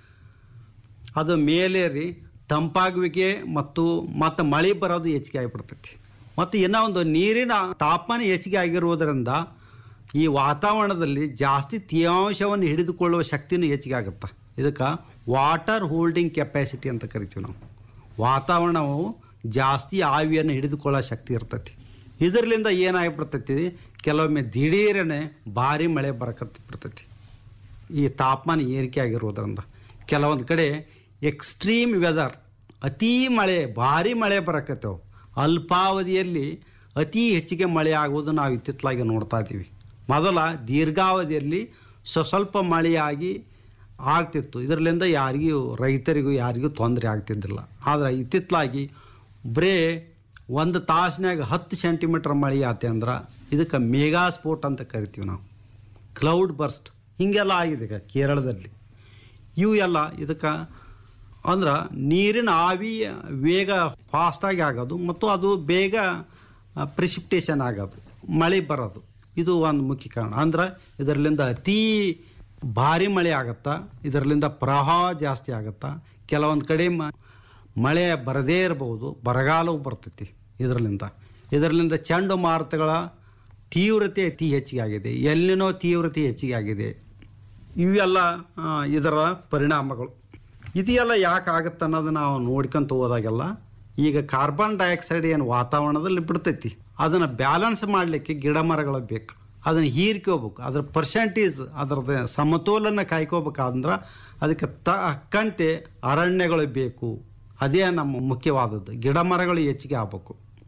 ಅದು ಮೇಲೇರಿ ತಂಪಾಗುವಿಕೆ ಮತ್ತು ಮತ್ತು ಮಳೆ ಬರೋದು ಹೆಚ್ಚಿಗೆ ಆಗಿಬಿಡ್ತೈತಿ ಮತ್ತು ಇನ್ನೂ ಒಂದು ನೀರಿನ ತಾಪಮಾನ ಹೆಚ್ಚಿಗೆ ಆಗಿರುವುದರಿಂದ ಈ ವಾತಾವರಣದಲ್ಲಿ ಜಾಸ್ತಿ ತೇವಾಂಶವನ್ನು ಹಿಡಿದುಕೊಳ್ಳುವ ಶಕ್ತಿನೂ ಹೆಚ್ಚಿಗೆ ಆಗುತ್ತೆ ಇದಕ್ಕೆ ವಾಟರ್ ಹೋಲ್ಡಿಂಗ್ ಕೆಪಾಸಿಟಿ ಅಂತ ಕರಿತೀವಿ ನಾವು ವಾತಾವರಣವು ಜಾಸ್ತಿ ಆವಿಯನ್ನು ಹಿಡಿದುಕೊಳ್ಳೋ ಶಕ್ತಿ ಇರ್ತೈತಿ ಇದರಿಂದ ಏನಾಗಿಬಿಡ್ತೈತಿ ಕೆಲವೊಮ್ಮೆ ದಿಢೀರನೆ ಭಾರಿ ಮಳೆ ಬರಕತ್ತಿ ಬಿಡ್ತೈತಿ ಈ ತಾಪಮಾನ ಏರಿಕೆ ಆಗಿರೋದ್ರಿಂದ ಕೆಲವೊಂದು ಕಡೆ ಎಕ್ಸ್ಟ್ರೀಮ್ ವೆದರ್ ಅತೀ ಮಳೆ ಭಾರಿ ಮಳೆ ಬರಕತ್ತೇವೆ ಅಲ್ಪಾವಧಿಯಲ್ಲಿ ಅತಿ ಹೆಚ್ಚಿಗೆ ಮಳೆ ಆಗುವುದು ನಾವು ಇತ್ತಿತ್ತಲಾಗಿ ನೋಡ್ತಾ ಇದ್ದೀವಿ ಮೊದಲ ದೀರ್ಘಾವಧಿಯಲ್ಲಿ ಸ್ವ ಸ್ವಲ್ಪ ಮಳೆಯಾಗಿ ಆಗ್ತಿತ್ತು ಇದರಿಂದ ಯಾರಿಗೂ ರೈತರಿಗೂ ಯಾರಿಗೂ ತೊಂದರೆ ಆಗ್ತಿದ್ದಿಲ್ಲ ಆದರೆ ಇತ್ತಿತ್ತಲಾಗಿ ಬರೇ ಒಂದು ತಾಸಿನಾಗ ಹತ್ತು ಸೆಂಟಿಮೀಟ್ರ್ ಮಳೆ ಆತೆ ಅಂದ್ರೆ ಇದಕ್ಕೆ ಮೇಗಾ ಸ್ಫೋಟ್ ಅಂತ ಕರಿತೀವಿ ನಾವು ಕ್ಲೌಡ್ ಬರ್ಸ್ಟ್ ಹೀಗೆಲ್ಲ ಆಗಿದೆ ಈಗ ಕೇರಳದಲ್ಲಿ ಇವು ಎಲ್ಲ ಇದಕ್ಕೆ ಅಂದ್ರೆ ನೀರಿನ ಆವಿ ವೇಗ ಫಾಸ್ಟಾಗಿ ಆಗೋದು ಮತ್ತು ಅದು ಬೇಗ ಪ್ರಿಸಿಪ್ಟೇಷನ್ ಆಗೋದು ಮಳೆ ಬರೋದು ಇದು ಒಂದು ಮುಖ್ಯ ಕಾರಣ ಅಂದ್ರೆ ಇದರಲ್ಲಿಂದ ಅತೀ ಭಾರಿ ಮಳೆ ಆಗತ್ತಾ ಇದರಲ್ಲಿಂದ ಪ್ರವಾಹ ಜಾಸ್ತಿ ಆಗತ್ತಾ ಕೆಲವೊಂದು ಕಡೆ ಮ ಮಳೆ ಬರದೇ ಇರಬಹುದು ಬರಗಾಲವು ಬರ್ತೈತಿ ಇದರಲ್ಲಿಂದ ಇದರಲ್ಲಿಂದ ಚಂಡಮಾರುತಗಳ ತೀವ್ರತೆ ಅತಿ ಹೆಚ್ಚಿಗೆ ಆಗಿದೆ ಎಲ್ಲಿನೋ ತೀವ್ರತೆ ಹೆಚ್ಚಿಗೆ ಆಗಿದೆ ಇವೆಲ್ಲ ಆ, ಇದರ ಪರಿಣಾಮಗಳು ಇದೆಲ್ಲ ಯಾಕೆ ಆಗುತ್ತೆ ಅನ್ನೋದು ನಾವು ನೋಡ್ಕೊಂತ ಹೋದಾಗೆಲ್ಲ ಈಗ ಕಾರ್ಬನ್ ಡೈಆಕ್ಸೈಡ್ ಏನು ವಾತಾವರಣದಲ್ಲಿ ಬಿಡ್ತೈತಿ ಅದನ್ನು ಬ್ಯಾಲೆನ್ಸ್ ಮಾಡಲಿಕ್ಕೆ ಗಿಡ ಮರಗಳು ಬೇಕು ಅದನ್ನು ಹೀರ್ಕೋಬೇಕು ಅದ್ರ ಪರ್ಸೆಂಟೇಜ್ ಅದರದ ಸಮತೋಲನ ಕಾಯ್ಕೋಬೇಕಂದ್ರೆ ಅದಕ್ಕೆ ತಕ್ಕಂತೆ ಅರಣ್ಯಗಳು ಬೇಕು ಅದೇ ನಮ್ಮ ಮುಖ್ಯವಾದದ್ದು ಗಿಡ ಮರಗಳು ಹೆಚ್ಚಿಗೆ ಆಗ್ಬೇಕು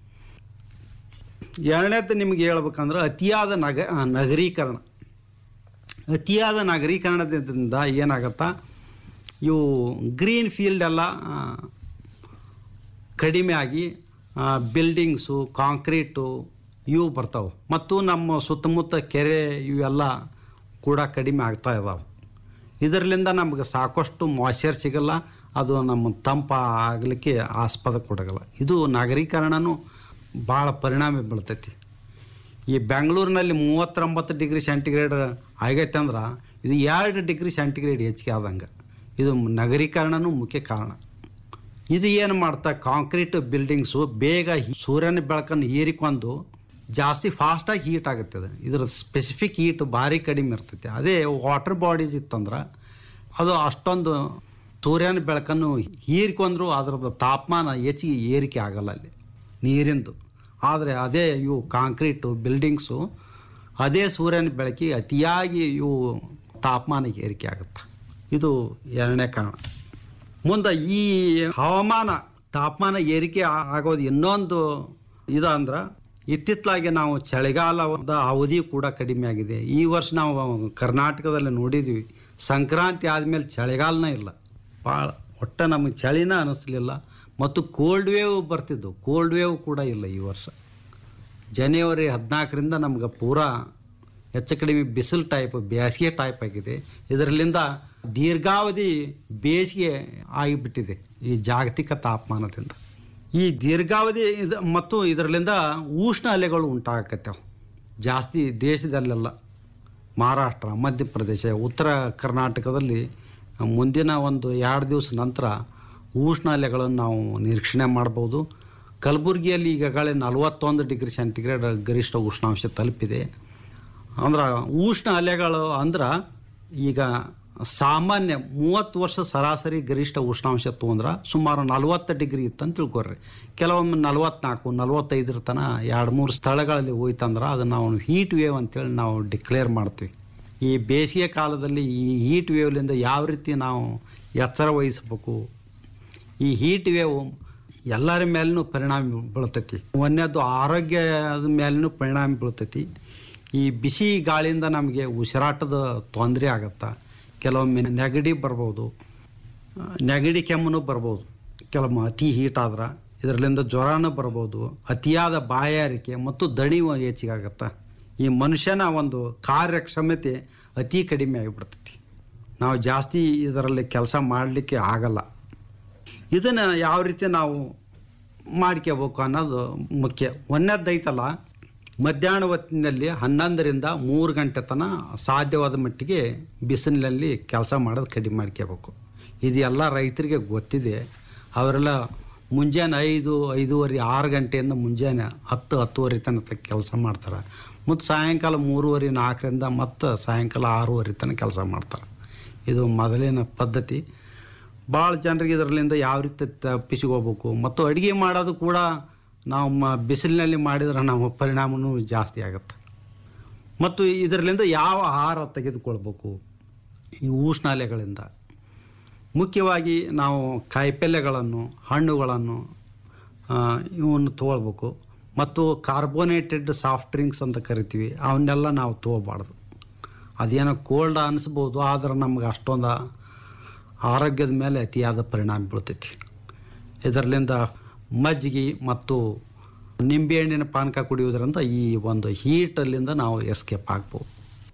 ಎರಡನೇದು ನಿಮ್ಗೆ ಹೇಳ್ಬೇಕಂದ್ರೆ ಅತಿಯಾದ ನಗ ಆ, ನಗರೀಕರಣ ಅತಿಯಾದ ನಗರೀಕರಣದಿಂದ ಏನಾಗತ್ತಾ ಇವು ಗ್ರೀನ್ ಫೀಲ್ಡ್ ಎಲ್ಲ ಆ, ಕಡಿಮೆ ಆಗಿ ಬಿಲ್ಡಿಂಗ್ಸು ಕಾಂಕ್ರೀಟು ಇವು ಬರ್ತಾವೆ ಮತ್ತು ನಮ್ಮ ಸುತ್ತಮುತ್ತ ಕೆರೆ ಇವೆಲ್ಲ ಕೂಡ ಕಡಿಮೆ ಆಗ್ತಾ ಇದಾವೆ ಇದರಿಂದ ನಮಗೆ ಸಾಕಷ್ಟು ಮಾಯ್ಚರ್ ಸಿಗಲ್ಲ ಅದು ನಮ್ಮ ತಂಪ ಆಗಲಿಕ್ಕೆ ಆಸ್ಪದ ಕೊಡಗಲ್ಲ ಇದು ನಗರೀಕರಣನೂ ಭಾಳ ಪರಿಣಾಮ ಬೀಳ್ತೈತಿ ಈ ಬೆಂಗಳೂರಿನಲ್ಲಿ ಮೂವತ್ತೊಂಬತ್ತು ಡಿಗ್ರಿ ಸೆಂಟಿಗ್ರೇಡ್ ಆಗೈತೆ ಅಂದ್ರೆ ಇದು ಎರಡು ಡಿಗ್ರಿ ಸೆಂಟಿಗ್ರೇಡ್ ಹೆಚ್ಚಿಗೆ ಆದಂಗೆ ಇದು ನಗರೀಕರಣನೂ ಮುಖ್ಯ ಕಾರಣ ಇದು ಏನು ಮಾಡ್ತಾ ಕಾಂಕ್ರೀಟ್ ಬಿಲ್ಡಿಂಗ್ಸು ಬೇಗ ಹಿ- ಸೂರ್ಯನ ಬೆಳಕನ್ನು ಹೀರಿಕೊಂಡು ಜಾಸ್ತಿ ಫಾಸ್ಟಾಗಿ ಹೀಟ್ ಆಗುತ್ತೆ ಅದು ಇದ್ರ ಸ್ಪೆಸಿಫಿಕ್ ಹೀಟ್ ಭಾರಿ ಕಡಿಮೆ ಇರ್ತೈತೆ ಅದೇ ವಾಟರ್ ಬಾಡೀಸ್ ಇತ್ತಂದ್ರೆ ಅದು ಅಷ್ಟೊಂದು ಸೂರ್ಯನ ಬೆಳಕನ್ನು ಹೀರಿಕೊಂಡ್ರು ಅದರದ್ದು ತಾಪಮಾನ ಹೆಚ್ಚಿಗೆ ಏರಿಕೆ ಆಗಲ್ಲ ಅಲ್ಲಿ ನೀರಿಂದು ಆದರೆ ಅದೇ ಇವು ಕಾಂಕ್ರೀಟು ಬಿಲ್ಡಿಂಗ್ಸು ಅದೇ ಸೂರ್ಯನ ಬೆಳಕಿಗೆ ಅತಿಯಾಗಿ ಇವು ತಾಪಮಾನ ಏರಿಕೆ ಆಗುತ್ತೆ ಇದು ಎರಡನೇ ಕಾರಣ ಮುಂದೆ ಈ ಹವಾಮಾನ ತಾಪಮಾನ ಏರಿಕೆ ಆ- ಆಗೋದು ಇನ್ನೊಂದು ಇದು ಅಂದ್ರೆ ಇತ್ತಿತ್ತಲಾಗಿ ನಾವು ಚಳಿಗಾಲದ ಅವಧಿ ಕೂಡ ಕಡಿಮೆ ಆಗಿದೆ ಈ ವರ್ಷ ನಾವು ಕರ್ನಾಟಕದಲ್ಲಿ ನೋಡಿದ್ವಿ ಸಂಕ್ರಾಂತಿ ಆದಮೇಲೆ ಚಳಿಗಾಲನೇ ಇಲ್ಲ ಭಾಳ ಒಟ್ಟು ನಮಗೆ ಚಳಿನ ಅನ್ನಿಸ್ಲಿಲ್ಲ ಮತ್ತು ಕೋಲ್ಡ್ ವೇವ್ ಬರ್ತಿದ್ದು ಕೋಲ್ಡ್ ವೇವ್ ಕೂಡ ಇಲ್ಲ ಈ ವರ್ಷ ಜನವರಿ ಹದಿನಾಲ್ಕರಿಂದ ನಮ್ಗೆ ಪೂರಾ ಹೆಚ್ಚು ಕಡಿಮೆ ಬಿಸಿಲು ಟೈಪ್ ಬೇಸಿಗೆ ಟೈಪ್ ಆಗಿದೆ ಇದರಲ್ಲಿಂದ ದೀರ್ಘಾವಧಿ ಬೇಸಿಗೆ ಆಗಿಬಿಟ್ಟಿದೆ ಈ ಜಾಗತಿಕ ತಾಪಮಾನದಿಂದ ಈ ದೀರ್ಘಾವಧಿ ಇದು ಮತ್ತು ಇದರಲ್ಲಿಂದ ಉಷ್ಣ ಅಲೆಗಳು ಉಂಟಾಗತ್ತವೆ ಜಾಸ್ತಿ ದೇಶದಲ್ಲೆಲ್ಲ ಮಹಾರಾಷ್ಟ್ರ ಮಧ್ಯಪ್ರದೇಶ ಉತ್ತರ ಕರ್ನಾಟಕದಲ್ಲಿ ಮುಂದಿನ ಒಂದು ಎರಡು ದಿವಸ ನಂತರ ಉಷ್ಣ ಅಲೆಗಳನ್ನು ನಾವು ನಿರೀಕ್ಷಣೆ ಮಾಡ್ಬೋದು ಕಲಬುರಗಿಯಲ್ಲಿ ಈಗಾಗಲೇ ನಲವತ್ತೊಂದು ಡಿಗ್ರಿ ಸೆಂಟಿಗ್ರೇಡ್ ಗರಿಷ್ಠ ಉಷ್ಣಾಂಶ ತಲುಪಿದೆ ಅಂದ್ರೆ ಉಷ್ಣ ಅಲೆಗಳು ಅಂದ್ರೆ ಈಗ ಸಾಮಾನ್ಯ ಮೂವತ್ತು ವರ್ಷ ಸರಾಸರಿ ಗರಿಷ್ಠ ಉಷ್ಣಾಂಶ ತೊಗೊಂಡ್ರೆ ಸುಮಾರು ನಲ್ವತ್ತು ಡಿಗ್ರಿ ಇತ್ತಂತ ತಿಳ್ಕೊಡ್ರಿ ಕೆಲವೊಮ್ಮೆ ನಲ್ವತ್ನಾಲ್ಕು ನಲ್ವತ್ತೈದರ ತನ ಎರಡು ಮೂರು ಸ್ಥಳಗಳಲ್ಲಿ ಹೋಯ್ತಂದ್ರೆ ಅದನ್ನು ನಾವು ಹೀಟ್ ವೇವ್ ಅಂತೇಳಿ ನಾವು ಡಿಕ್ಲೇರ್ ಮಾಡ್ತೀವಿ ಈ ಬೇಸಿಗೆ ಕಾಲದಲ್ಲಿ ಈ ಹೀಟ್ ವೇವ್ಲಿಂದ ಯಾವ ರೀತಿ ನಾವು ಎಚ್ಚರ ವಹಿಸ್ಬೇಕು ಈ ಹೀಟ್ ವೇವ್ ಎಲ್ಲರ ಮೇಲೂ ಪರಿಣಾಮ ಬೀಳ್ತೈತಿ ಒಂದನೇದು ಆರೋಗ್ಯದ ಮೇಲೂ ಪರಿಣಾಮ ಬೀಳ್ತೈತಿ ಈ ಬಿಸಿ ಗಾಳಿಯಿಂದ ನಮಗೆ ಉಸಿರಾಟದ ತೊಂದರೆ ಆಗತ್ತೆ ಕೆಲವೊಮ್ಮೆ ನೆಗಡಿ ಬರ್ಬೋದು ಆ, ನೆಗಡಿ ಕೆಮ್ಮು ಬರ್ಬೋದು ಕೆಲವೊಮ್ಮೆ ಅತಿ ಹೀಟ್ ಆದ್ರೆ ಇದರಲ್ಲಿಂದ ಜ್ವರನೂ ಬರ್ಬೋದು ಅತಿಯಾದ ಬಾಯಾರಿಕೆ ಮತ್ತು ದಣಿವು ಹೆಚ್ಚಿಗಾಗತ್ತೆ ಈ ಮನುಷ್ಯನ ಒಂದು ಕಾರ್ಯಕ್ಷಮತೆ ಅತಿ ಕಡಿಮೆ ಆಗಿಬಿಡ್ತೈತಿ ನಾವು ಜಾಸ್ತಿ ಇದರಲ್ಲಿ ಕೆಲಸ ಮಾಡಲಿಕ್ಕೆ ಆಗಲ್ಲ ಇದನ್ನು ಯಾವ ರೀತಿ ನಾವು ಮಾಡ್ಕೋಬೇಕು ಅನ್ನೋದು ಮುಖ್ಯ ಒಂದನೇದೈತಲ್ಲ ಮಧ್ಯಾಹ್ನ ಹೊತ್ತಿನಲ್ಲಿ ಹನ್ನೊಂದರಿಂದ ಮೂರು ಗಂಟೆ ತನಕ ಸಾಧ್ಯವಾದ ಮಟ್ಟಿಗೆ ಬಿಸಿಲಿನಲ್ಲಿ ಕೆಲಸ ಮಾಡೋದು ಕಡಿಮೆ ಮಾಡ್ಕೋಬೇಕು ಇದು ಎಲ್ಲ ರೈತರಿಗೆ ಗೊತ್ತಿದೆ ಅವರೆಲ್ಲ ಮುಂಜಾನೆ ಐದು ಐದೂವರೆ ಆರು ಗಂಟೆಯಿಂದ ಮುಂಜಾನೆ ಹತ್ತು ಹತ್ತುವರೆ ತನಕ ಕೆಲಸ ಮಾಡ್ತಾರೆ ಮತ್ತು ಸಾಯಂಕಾಲ ಮೂರುವರೆ ನಾಲ್ಕರಿಂದ ಮತ್ತು ಸಾಯಂಕಾಲ ಆರೂವರೆ ತನಕ ಕೆಲಸ ಮಾಡ್ತಾರೆ ಇದು ಮೊದಲಿನ ಪದ್ಧತಿ ಭಾಳ ಜನರಿಗೆ ಇದರಲ್ಲಿಂದ ಯಾವ ರೀತಿ ತಪ್ಪಿಸ್ಕೋಬೇಕು ಮತ್ತು ಅಡುಗೆ ಮಾಡೋದು ಕೂಡ ನಾವು ಮ ಬಿಸಿಲಿನಲ್ಲಿ ಮಾಡಿದ್ರೆ ನಮ್ಮ ಪರಿಣಾಮನೂ ಜಾಸ್ತಿ ಆಗುತ್ತೆ ಮತ್ತು ಇದರಲ್ಲಿಂದ ಯಾವ ಆಹಾರ ತೆಗೆದುಕೊಳ್ಬೇಕು ಈ ಉಷ್ಣಾಲೆಗಳಿಂದ ಮುಖ್ಯವಾಗಿ ನಾವು ಕಾಯಿಪಲ್ಯಗಳನ್ನು ಹಣ್ಣುಗಳನ್ನು ಆ, ಇವನ್ನು ತೊಗೊಳ್ಬೇಕು ಮತ್ತು ಕಾರ್ಬೋನೇಟೆಡ್ ಸಾಫ್ಟ್ ಡ್ರಿಂಕ್ಸ್ ಅಂತ ಕರಿತೀವಿ ಅವನ್ನೆಲ್ಲ ನಾವು ತೊಗೋಬಾರ್ದು ಅದೇನೋ ಕೋಲ್ಡ್ ಅನಿಸ್ಬೋದು ಆದ್ರೆ ನಮ್ಗೆ ಅಷ್ಟೊಂದು ಆರೋಗ್ಯದ ಮೇಲೆ ಅತಿಯಾದ ಪರಿಣಾಮ ಬೀಳ್ತೈತಿ ಇದರಲ್ಲಿಂದ ಮಜ್ಜಿಗೆ ಮತ್ತು ನಿಂಬೆಹಣ್ಣಿನ ಪಾನಕ ಕುಡಿಯೋದ್ರಿಂದ ಈ ಒಂದು ಹೀಟಲ್ಲಿಂದ ನಾವು ಎಸ್ಕೇಪ್ ಆಗ್ಬೋದು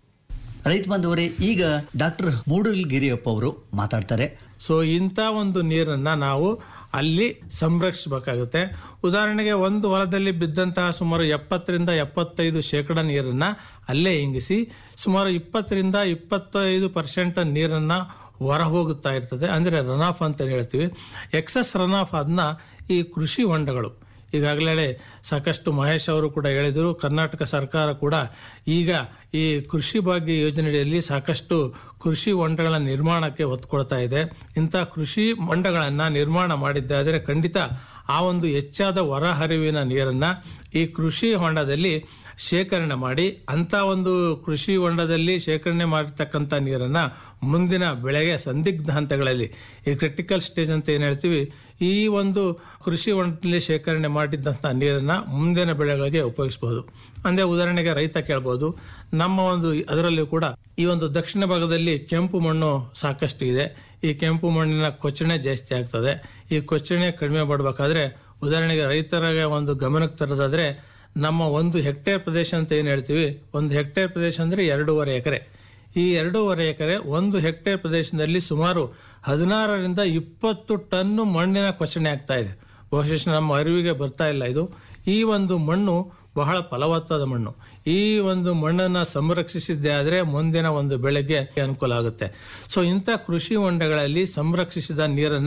ರೈತ ಬಾಂಧವರೇ ಈಗ ಡಾಕ್ಟರ್ ಮೂಡಲ್ಗಿರಿಯಪ್ಪ ಅವರು ಮಾತಾಡ್ತಾರೆ ಸೊ ಇಂಥ ಒಂದು ನೀರನ್ನ ನಾವು ಅಲ್ಲಿ ಸಂರಕ್ಷಿಸಬೇಕಾಗುತ್ತೆ ಉದಾಹರಣೆಗೆ ಒಂದು ಹೊಲದಲ್ಲಿ ಬಿದ್ದಂತಹ ಸುಮಾರು ಎಪ್ಪತ್ತರಿಂದ ಎಪ್ಪತ್ತೈದು ಶೇಕಡ ನೀರನ್ನ ಅಲ್ಲೇ ಇಂಗಿಸಿ ಸುಮಾರು ಇಪ್ಪತ್ತರಿಂದ ಇಪ್ಪತ್ತೈದು ಪರ್ಸೆಂಟ್ ನೀರನ್ನ ಹೊರ ಹೋಗುತ್ತಾ ಇರ್ತದೆ ಅಂದರೆ ರನ್ ಆಫ್ ಅಂತ ಹೇಳ್ತೀವಿ ಎಕ್ಸಸ್ ರನ್ ಆಫ್ ಅದನ್ನ ಈ ಕೃಷಿ ಹೊಂಡಗಳು ಈಗಾಗಲೇ ಸಾಕಷ್ಟು ಮಹೇಶ್ ಅವರು ಕೂಡ ಹೇಳಿದರು ಕರ್ನಾಟಕ ಸರ್ಕಾರ ಕೂಡ ಈಗ ಈ ಕೃಷಿ ಭಾಗ್ಯ ಯೋಜನೆಯಲ್ಲಿ ಸಾಕಷ್ಟು ಕೃಷಿ ಹೊಂಡಗಳ ನಿರ್ಮಾಣಕ್ಕೆ ಒತ್ತು ಕೊಡ್ತಾ ಇದೆ ಇಂಥ ಕೃಷಿ ಹೊಂಡಗಳನ್ನು ನಿರ್ಮಾಣ ಮಾಡಿದ್ದಾದರೆ ಖಂಡಿತ ಆ ಒಂದು ಹೆಚ್ಚಾದ ಹೊರಹರಿವಿನ ನೀರನ್ನ ಈ ಕೃಷಿ ಹೊಂಡದಲ್ಲಿ ಶೇಖರಣೆ ಮಾಡಿ ಅಂತ ಒಂದು ಕೃಷಿ ಹೊಂಡದಲ್ಲಿ ಶೇಖರಣೆ ಮಾಡಿರ್ತಕ್ಕಂಥ ನೀರನ್ನ ಮುಂದಿನ ಬೆಳೆಗೆ ಸಂದಿಗ್ಧ ಹಂತಗಳಲ್ಲಿ ಈ ಕ್ರಿಟಿಕಲ್ ಸ್ಟೇಜ್ ಅಂತ ಏನು ಹೇಳ್ತೀವಿ ಈ ಒಂದು ಕೃಷಿ ಹೊಂಡದಲ್ಲಿ ಶೇಖರಣೆ ಮಾಡಿದ್ದಂಥ ನೀರನ್ನ ಮುಂದಿನ ಬೆಳೆಗಳಿಗೆ ಉಪಯೋಗಿಸಬಹುದು ಅಂದ್ರೆ ಉದಾಹರಣೆಗೆ ರೈತ ಕೇಳ್ಬೋದು ನಮ್ಮ ಒಂದು ಅದರಲ್ಲೂ ಕೂಡ ಈ ಒಂದು ದಕ್ಷಿಣ ಭಾಗದಲ್ಲಿ ಕೆಂಪು ಮಣ್ಣು ಸಾಕಷ್ಟು ಇದೆ ಈ ಕೆಂಪು ಮಣ್ಣಿನ ಕೊಚ್ಚಣೆ ಜಾಸ್ತಿ ಆಗ್ತದೆ ಈ ಕೊಚ್ಚಣೆ ಕಡಿಮೆ ಮಾಡಬೇಕಾದ್ರೆ ಉದಾಹರಣೆಗೆ ರೈತರಿಗೆ ಒಂದು ಗಮನಕ್ಕೆ ತರೋದಾದ್ರೆ ನಮ್ಮ ಒಂದು ಹೆಕ್ಟೇರ್ ಪ್ರದೇಶ ಅಂತ ಏನು ಹೇಳ್ತೀವಿ ಒಂದು ಹೆಕ್ಟೇರ್ ಪ್ರದೇಶ ಅಂದ್ರೆ ಎರಡೂವರೆ ಎಕರೆ ಈ ಎರಡೂವರೆ ಎಕರೆ ಒಂದು ಹೆಕ್ಟೇರ್ ಪ್ರದೇಶದಲ್ಲಿ ಸುಮಾರು ಹದಿನಾರರಿಂದ ಇಪ್ಪತ್ತು ಟನ್ನು ಮಣ್ಣಿನ ಕೊಚ್ಚಣೆ ಆಗ್ತಾ ಇದೆ ಬಹುಶಃ ನಮ್ಮ ಅರಿವಿಗೆ ಬರ್ತಾ ಇಲ್ಲ ಇದು ಈ ಒಂದು ಮಣ್ಣು ಬಹಳ ಫಲವತ್ತಾದ ಮಣ್ಣು ಈ ಒಂದು ಮಣ್ಣನ್ನು ಸಂರಕ್ಷಿಸಿದ್ದೇ ಆದರೆ ಮುಂದಿನ ಒಂದು ಬೆಳೆಗೆ ಅನುಕೂಲ ಆಗುತ್ತೆ ಸೊ ಇಂಥ ಕೃಷಿ ಹೊಂಡಗಳಲ್ಲಿ ಸಂರಕ್ಷಿಸಿದ ನೀರನ್ನ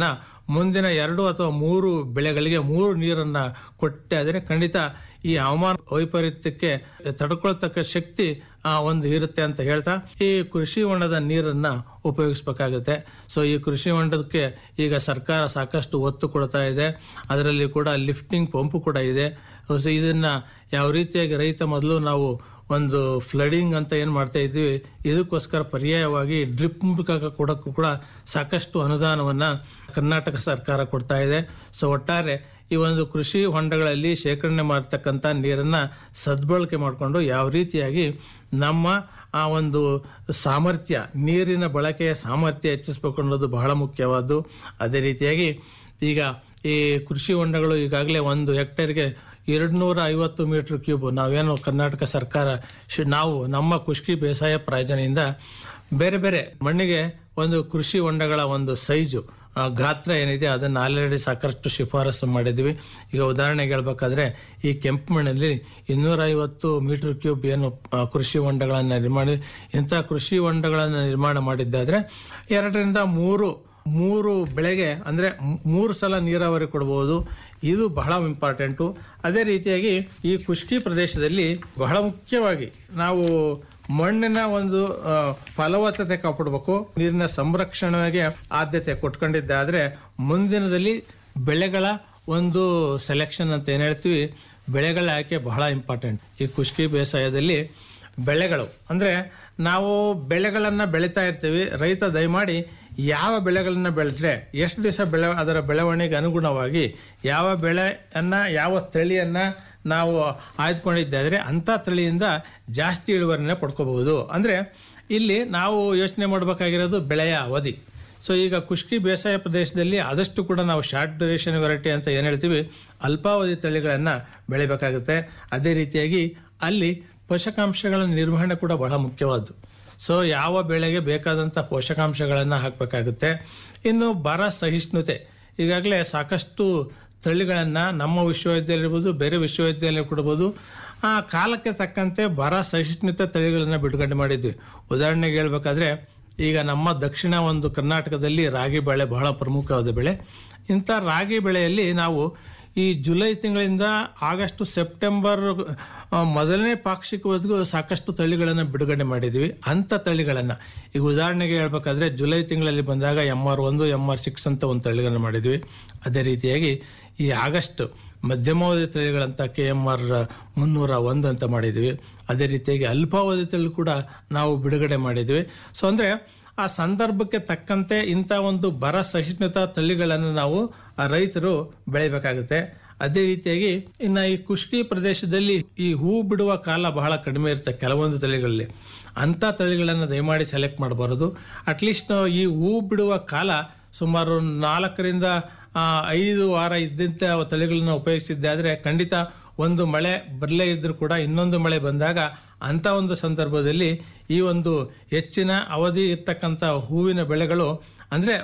ಮುಂದಿನ ಎರಡು ಅಥವಾ ಮೂರು ಬೆಳೆಗಳಿಗೆ ಮೂರು ನೀರನ್ನ ಕೊಟ್ಟೆ ಆದರೆ ಖಂಡಿತ ಈ ಹವಾಮಾನ ವೈಪರೀತ್ಯಕ್ಕೆ ತಡ್ಕೊಳ್ತಕ್ಕ ಶಕ್ತಿ ಆ, ಒಂದು ಇರುತ್ತೆ ಅಂತ ಹೇಳ್ತಾ ಈ ಕೃಷಿ ಹೊಂಡದ ನೀರನ್ನ ಉಪಯೋಗಿಸ್ಬೇಕಾಗುತ್ತೆ ಸೊ ಈ ಕೃಷಿ ಹೊಂಡಕ್ಕೆ ಈಗ ಸರ್ಕಾರ ಸಾಕಷ್ಟು ಒತ್ತು ಕೊಡ್ತಾ ಇದೆ ಅದರಲ್ಲಿ ಕೂಡ ಲಿಫ್ಟಿಂಗ್ ಪಂಪ್ ಕೂಡ ಇದೆ ಸೊ ಇದನ್ನ ಯಾವ ರೀತಿಯಾಗಿ ರೈತ ಮೊದಲು ನಾವು ಒಂದು ಫ್ಲಡಿಂಗ್ ಅಂತ ಏನು ಮಾಡ್ತಾ ಇದ್ವಿ ಇದಕ್ಕೋಸ್ಕರ ಪರ್ಯಾಯವಾಗಿ ಡ್ರಿಪ್ ಮೂಲಕ ಕೊಡೋಕ್ಕೂ ಕೂಡ ಸಾಕಷ್ಟು ಅನುದಾನವನ್ನ ಕರ್ನಾಟಕ ಸರ್ಕಾರ ಕೊಡ್ತಾ ಇದೆ ಸೊ ಒಟ್ಟಾರೆ ಈ ಒಂದು ಕೃಷಿ ಹೊಂಡಗಳಲ್ಲಿ ಶೇಖರಣೆ ಮಾಡ್ತಕ್ಕಂಥ ನೀರನ್ನ ಸದ್ಬಳಕೆ ಮಾಡಿಕೊಂಡು ಯಾವ ರೀತಿಯಾಗಿ ನಮ್ಮ ಆ ಒಂದು ಸಾಮರ್ಥ್ಯ ನೀರಿನ ಬಳಕೆಯ ಸಾಮರ್ಥ್ಯ ಹೆಚ್ಚಿಸ್ಬೇಕು ಅನ್ನೋದು ಬಹಳ ಮುಖ್ಯವಾದ್ದು ಅದೇ ರೀತಿಯಾಗಿ ಈಗ ಈ ಕೃಷಿ ಹೊಂಡಗಳು ಈಗಾಗಲೇ ಒಂದು ಹೆಕ್ಟೇರ್ಗೆ ಎರಡುನೂರ ಐವತ್ತು ಮೀಟರ್ ಕ್ಯೂಬ್ ನಾವೇನು ಕರ್ನಾಟಕ ಸರ್ಕಾರ ಶಿ- ನಾವು ನಮ್ಮ ಖುಷ್ಕಿ ಬೇಸಾಯ ಪ್ರಾಯೋಜನೆಯಿಂದ ಬೇರೆ ಬೇರೆ ಮಣ್ಣಿಗೆ ಒಂದು ಕೃಷಿ ಹೊಂಡಗಳ ಒಂದು ಸೈಜು ಆ, ಗಾತ್ರ ಏನಿದೆ ಅದನ್ನು ಆಲ್ರೆಡಿ ಸಾಕಷ್ಟು ಶಿಫಾರಸು ಮಾಡಿದ್ವಿ ಈಗ ಉದಾಹರಣೆಗೆ ಹೇಳ್ಬೇಕಾದ್ರೆ ಈ ಕೆಂಪು ಮಣ್ಣಲ್ಲಿ ಇನ್ನೂರ ಐವತ್ತು ಮೀಟರ್ ಕ್ಯೂಬ್ ಏನು ಆ, ಕೃಷಿ ಹೊಂಡಗಳನ್ನು ನಿರ್ಮಾಣ ಇಂಥ ಕೃಷಿ ಹೊಂಡಗಳನ್ನು ನಿರ್ಮಾಣ ಮಾಡಿದ್ದಾದ್ರೆ ಎರಡರಿಂದ ಮೂರು ಮೂರು ಬೆಳೆಗೆ ಅಂದರೆ ಮೂರು ಸಲ ನೀರಾವರಿ ಕೊಡಬಹುದು ಇದು ಬಹಳ ಇಂಪಾರ್ಟೆಂಟು ಅದೇ ರೀತಿಯಾಗಿ ಈ ಖುಷ್ಕಿ ಪ್ರದೇಶದಲ್ಲಿ ಬಹಳ ಮುಖ್ಯವಾಗಿ ನಾವು ಮಣ್ಣಿನ ಒಂದು ಆ, ಫಲವತ್ತತೆ ಕಾಪಾಡಬೇಕು ನೀರಿನ ಸಂರಕ್ಷಣೆಗೆ ಆದ್ಯತೆ ಕೊಟ್ಕೊಂಡಿದ್ದಾದ್ರೆ ಮುಂದಿನದಲ್ಲಿ ಬೆಳೆಗಳ ಒಂದು ಸೆಲೆಕ್ಷನ್ ಅಂತ ಏನು ಹೇಳ್ತೀವಿ ಬೆಳೆಗಳ ಆಯ್ಕೆ ಬಹಳ ಇಂಪಾರ್ಟೆಂಟ್ ಈ ಖುಷ್ಕಿ ಬೇಸಾಯದಲ್ಲಿ ಬೆಳೆಗಳು ಅಂದರೆ ನಾವು ಬೆಳೆಗಳನ್ನು ಬೆಳೀತಾ ಇರ್ತೀವಿ ರೈತ ದಯಮಾಡಿ ಯಾವ ಬೆಳೆಗಳನ್ನ ಬೆಳೆದ್ರೆ ಎಷ್ಟು ದಿವಸ ಬೆಳೆ ಅದರ ಬೆಳವಣಿಗೆ ಅನುಗುಣವಾಗಿ ಯಾವ ಬೆಳೆಯನ್ನ ಯಾವ ತಳಿಯನ್ನ ನಾವು ಆಯ್ದುಕೊಂಡಿದ್ದಾದ್ರೆ ಅಂಥ ತಳಿಯಿಂದ ಜಾಸ್ತಿ ಇಳುವರಿನ ಪಡ್ಕೋಬಹುದು ಅಂದರೆ ಇಲ್ಲಿ ನಾವು ಯೋಚನೆ ಮಾಡಬೇಕಾಗಿರೋದು ಬೆಳೆಯ ಅವಧಿ ಸೊ ಈಗ ಖುಷ್ಕಿ ಬೇಸಾಯ ಪ್ರದೇಶದಲ್ಲಿ ಆದಷ್ಟು ಕೂಡ ನಾವು ಶಾರ್ಟ್ ಡ್ಯೂರೇಷನ್ ವೆರೈಟಿ ಅಂತ ಏನು ಹೇಳ್ತೀವಿ ಅಲ್ಪಾವಧಿ ತಳಿಗಳನ್ನು ಬೆಳಿಬೇಕಾಗುತ್ತೆ ಅದೇ ರೀತಿಯಾಗಿ ಅಲ್ಲಿ ಪೋಷಕಾಂಶಗಳ ನಿರ್ವಹಣೆ ಕೂಡ ಬಹಳ ಮುಖ್ಯವಾದ್ದು ಸೊ ಯಾವ ಬೆಳೆಗೆ ಬೇಕಾದಂಥ ಪೋಷಕಾಂಶಗಳನ್ನು ಹಾಕಬೇಕಾಗುತ್ತೆ ಇನ್ನು ಬರ ಸಹಿಷ್ಣುತೆ ಈಗಾಗಲೇ ಸಾಕಷ್ಟು ತಳಿಗಳನ್ನು ನಮ್ಮ ವಿಶ್ವವಿದ್ಯಾಲಯ ಇರ್ಬೋದು ಬೇರೆ ವಿಶ್ವವಿದ್ಯಾಲಯ ಕೊಡ್ಬೋದು ಆ ಕಾಲಕ್ಕೆ ತಕ್ಕಂತೆ ಬರ ಸಹಿಷ್ಣುತೆ ತಳಿಗಳನ್ನು ಬಿಡುಗಡೆ ಮಾಡಿದ್ವಿ ಉದಾಹರಣೆಗೆ ಹೇಳ್ಬೇಕಾದ್ರೆ ಈಗ ನಮ್ಮ ದಕ್ಷಿಣ ಒಂದು ಕರ್ನಾಟಕದಲ್ಲಿ ರಾಗಿ ಬೆಳೆ ಬಹಳ ಪ್ರಮುಖವಾದ ಬೆಳೆ ಇಂಥ ರಾಗಿ ಬೆಳೆಯಲ್ಲಿ ನಾವು ಈ ಜುಲೈ ತಿಂಗಳಿಂದ ಆಗಸ್ಟ್ ಸೆಪ್ಟೆಂಬರ್ ಆ, ಮೊದಲನೇ ಪಾಕ್ಷಿಕವರೆಗೂ ಸಾಕಷ್ಟು ತಳಿಗಳನ್ನು ಬಿಡುಗಡೆ ಮಾಡಿದ್ವಿ ಅಂಥ ತಳಿಗಳನ್ನು ಈಗ ಉದಾಹರಣೆಗೆ ಹೇಳ್ಬೇಕಾದ್ರೆ ಜುಲೈ ತಿಂಗಳಲ್ಲಿ ಬಂದಾಗ ಎಮ್ ಆರ್ ಒಂದು ಎಮ್ ಆರ್ ಸಿಕ್ಸ್ ಅಂತ ಒಂದು ತಳಿಗಳನ್ನು ಮಾಡಿದ್ವಿ ಅದೇ ರೀತಿಯಾಗಿ ಈ ಆಗಸ್ಟ್ ಮಧ್ಯಮಾವಧಿ ತಳಿಗಳಂತ ಕೆ ಎಮ್ ಆರ್ ಮುನ್ನೂರ ಒಂದು ಅಂತ ಮಾಡಿದ್ವಿ ಅದೇ ರೀತಿಯಾಗಿ ಅಲ್ಪಾವಧಿ ತಳಿ ಕೂಡ ನಾವು ಬಿಡುಗಡೆ ಮಾಡಿದ್ವಿ ಸೊ ಅಂದರೆ ಆ ಸಂದರ್ಭಕ್ಕೆ ತಕ್ಕಂತೆ ಇಂಥ ಒಂದು ಬರ ಸಹಿಷ್ಣುತಾ ತಳಿಗಳನ್ನು ನಾವು ಆ ರೈತರು ಬೆಳಿಬೇಕಾಗುತ್ತೆ ಅದೇ ರೀತಿಯಾಗಿ ಇನ್ನು ಈ ಖುಷ್ಕಿ ಪ್ರದೇಶದಲ್ಲಿ ಈ ಹೂ ಬಿಡುವ ಕಾಲ ಬಹಳ ಕಡಿಮೆ ಇರುತ್ತೆ ಕೆಲವೊಂದು ತಳಿಗಳಲ್ಲಿ ಅಂಥ ತಳಿಗಳನ್ನು ದಯಮಾಡಿ ಸೆಲೆಕ್ಟ್ ಮಾಡಬಾರದು ಅಟ್ಲೀಸ್ಟ್ ಈ ಹೂ ಬಿಡುವ ಕಾಲ ಸುಮಾರು ನಾಲ್ಕರಿಂದ ಆ, ಐದು ವಾರ ಇದ್ದಂಥ ತಳಿಗಳನ್ನ ಉಪಯೋಗಿಸಿದ್ದೆ ಆದರೆ ಖಂಡಿತ ಒಂದು ಮಳೆ ಬರಲೇ ಇದ್ರೂ ಕೂಡ ಇನ್ನೊಂದು ಮಳೆ ಬಂದಾಗ ಅಂಥ ಒಂದು ಸಂದರ್ಭದಲ್ಲಿ ಈ ಒಂದು ಹೆಚ್ಚಿನ ಅವಧಿ ಇರ್ತಕ್ಕಂಥ ಹೂವಿನ ಬೆಳೆಗಳು ಅಂದರೆ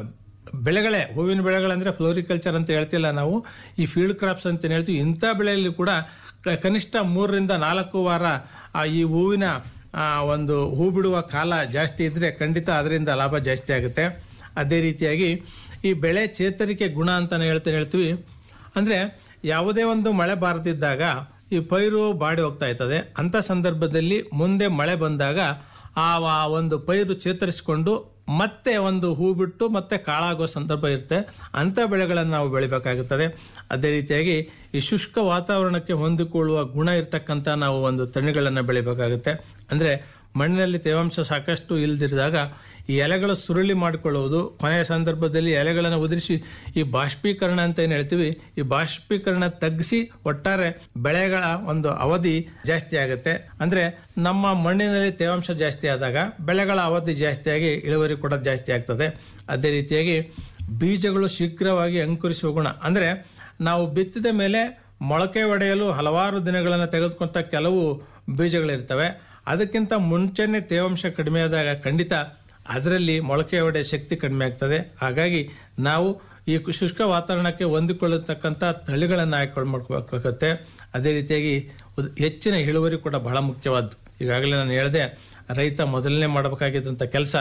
ಬೆಳೆಗಳೇ ಹೂವಿನ ಬೆಳೆಗಳಂದ್ರೆ ಫ್ಲೋರಿಕಲ್ಚರ್ ಅಂತ ಹೇಳ್ತಿಲ್ಲ ನಾವು ಈ ಫೀಲ್ಡ್ ಕ್ರಾಪ್ಸ್ ಅಂತ ಏನ್ ಹೇಳ್ತೀವಿ ಇಂಥ ಬೆಳೆಯಲ್ಲಿ ಕೂಡ ಕ- ಕನಿಷ್ಠ ಮೂರರಿಂದ ನಾಲ್ಕು ವಾರ ಆ ಈ ಹೂವಿನ ಆ, ಒಂದು ಹೂ ಬಿಡುವ ಕಾಲ ಜಾಸ್ತಿ ಇದ್ದರೆ ಖಂಡಿತ ಅದರಿಂದ ಲಾಭ ಜಾಸ್ತಿ ಆಗುತ್ತೆ ಅದೇ ರೀತಿಯಾಗಿ ಈ ಬೆಳೆ ಚೇತರಿಕೆ ಗುಣ ಅಂತ ಹೇಳ್ತೇನೆ ಹೇಳ್ತೀವಿ ಅಂದರೆ ಯಾವುದೇ ಒಂದು ಮಳೆ ಬಾರದಿದ್ದಾಗ ಈ ಪೈರು ಬಾಡಿ ಹೋಗ್ತಾ ಇರ್ತದೆ ಅಂಥ ಸಂದರ್ಭದಲ್ಲಿ ಮುಂದೆ ಮಳೆ ಬಂದಾಗ ಆ ಆ ಒಂದು ಪೈರು ಚೇತರಿಸಿಕೊಂಡು ಮತ್ತೆ ಒಂದು ಹೂ ಬಿಟ್ಟು ಮತ್ತೆ ಕಾಳಾಗೋ ಸಂದರ್ಭ ಇರುತ್ತೆ ಅಂಥ ಬೆಳೆಗಳನ್ನು ನಾವು ಬೆಳಿಬೇಕಾಗುತ್ತದೆ ಅದೇ ರೀತಿಯಾಗಿ ಈ ಶುಷ್ಕ ವಾತಾವರಣಕ್ಕೆ ಹೊಂದಿಕೊಳ್ಳುವ ಗುಣ ಇರ್ತಕ್ಕಂಥ ನಾವು ಒಂದು ತಳಿಗಳನ್ನು ಬೆಳಿಬೇಕಾಗುತ್ತೆ ಅಂದರೆ ಮಣ್ಣಿನಲ್ಲಿ ತೇವಾಂಶ ಸಾಕಷ್ಟು ಇಲ್ದಿರಿದಾಗ ಈ ಎಲೆಗಳು ಸುರುಳಿ ಮಾಡಿಕೊಳ್ಳುವುದು ಕೊನೆಯ ಸಂದರ್ಭದಲ್ಲಿ ಎಲೆಗಳನ್ನು ಉದುರಿಸಿ ಈ ಬಾಷ್ಪೀಕರಣ ಅಂತ ಏನು ಹೇಳ್ತೀವಿ ಈ ಬಾಷ್ಪೀಕರಣ ತಗ್ಗಿಸಿ ಒಟ್ಟಾರೆ ಬೆಳೆಗಳ ಒಂದು ಅವಧಿ ಜಾಸ್ತಿ ಆಗುತ್ತೆ ಅಂದ್ರೆ ನಮ್ಮ ಮಣ್ಣಿನಲ್ಲಿ ತೇವಾಂಶ ಜಾಸ್ತಿ ಆದಾಗ ಬೆಳೆಗಳ ಅವಧಿ ಜಾಸ್ತಿಯಾಗಿ ಇಳುವರಿ ಕೂಡ ಜಾಸ್ತಿ ಆಗ್ತದೆ ಅದೇ ರೀತಿಯಾಗಿ ಬೀಜಗಳು ಶೀಘ್ರವಾಗಿ ಅಂಕುರಿಸುವ ಗುಣ ಅಂದ್ರೆ ನಾವು ಬಿತ್ತಿದ ಮೇಲೆ ಮೊಳಕೆ ಒಡೆಯಲು ಹಲವಾರು ದಿನಗಳನ್ನು ತೆಗೆದುಕೊಂತ ಕೆಲವು ಬೀಜಗಳಿರ್ತವೆ ಅದಕ್ಕಿಂತ ಮುಂಚೆನೆ ತೇವಾಂಶ ಕಡಿಮೆ ಆದಾಗ ಖಂಡಿತ ಅದರಲ್ಲಿ ಮೊಳಕೆ ಒಡೆಯ ಶಕ್ತಿ ಕಡಿಮೆ ಆಗ್ತದೆ ಹಾಗಾಗಿ ನಾವು ಈ ಶುಷ್ಕ ವಾತಾವರಣಕ್ಕೆ ಹೊಂದಿಕೊಳ್ಳತಕ್ಕಂಥ ತಳಿಗಳನ್ನು ಆಯ್ಕೆ ಮಾಡ್ಕೋಬೇಕಾಗತ್ತೆ ಅದೇ ರೀತಿಯಾಗಿ ಉದ್- ಹೆಚ್ಚಿನ ಇಳುವರಿ ಕೂಡ ಬಹಳ ಮುಖ್ಯವಾದ್ದು ಈಗಾಗಲೇ ನಾನು ಹೇಳಿದೆ ರೈತ ಮೊದಲನೇ ಮಾಡಬೇಕಾಗಿದ್ದಂಥ ಕೆಲಸ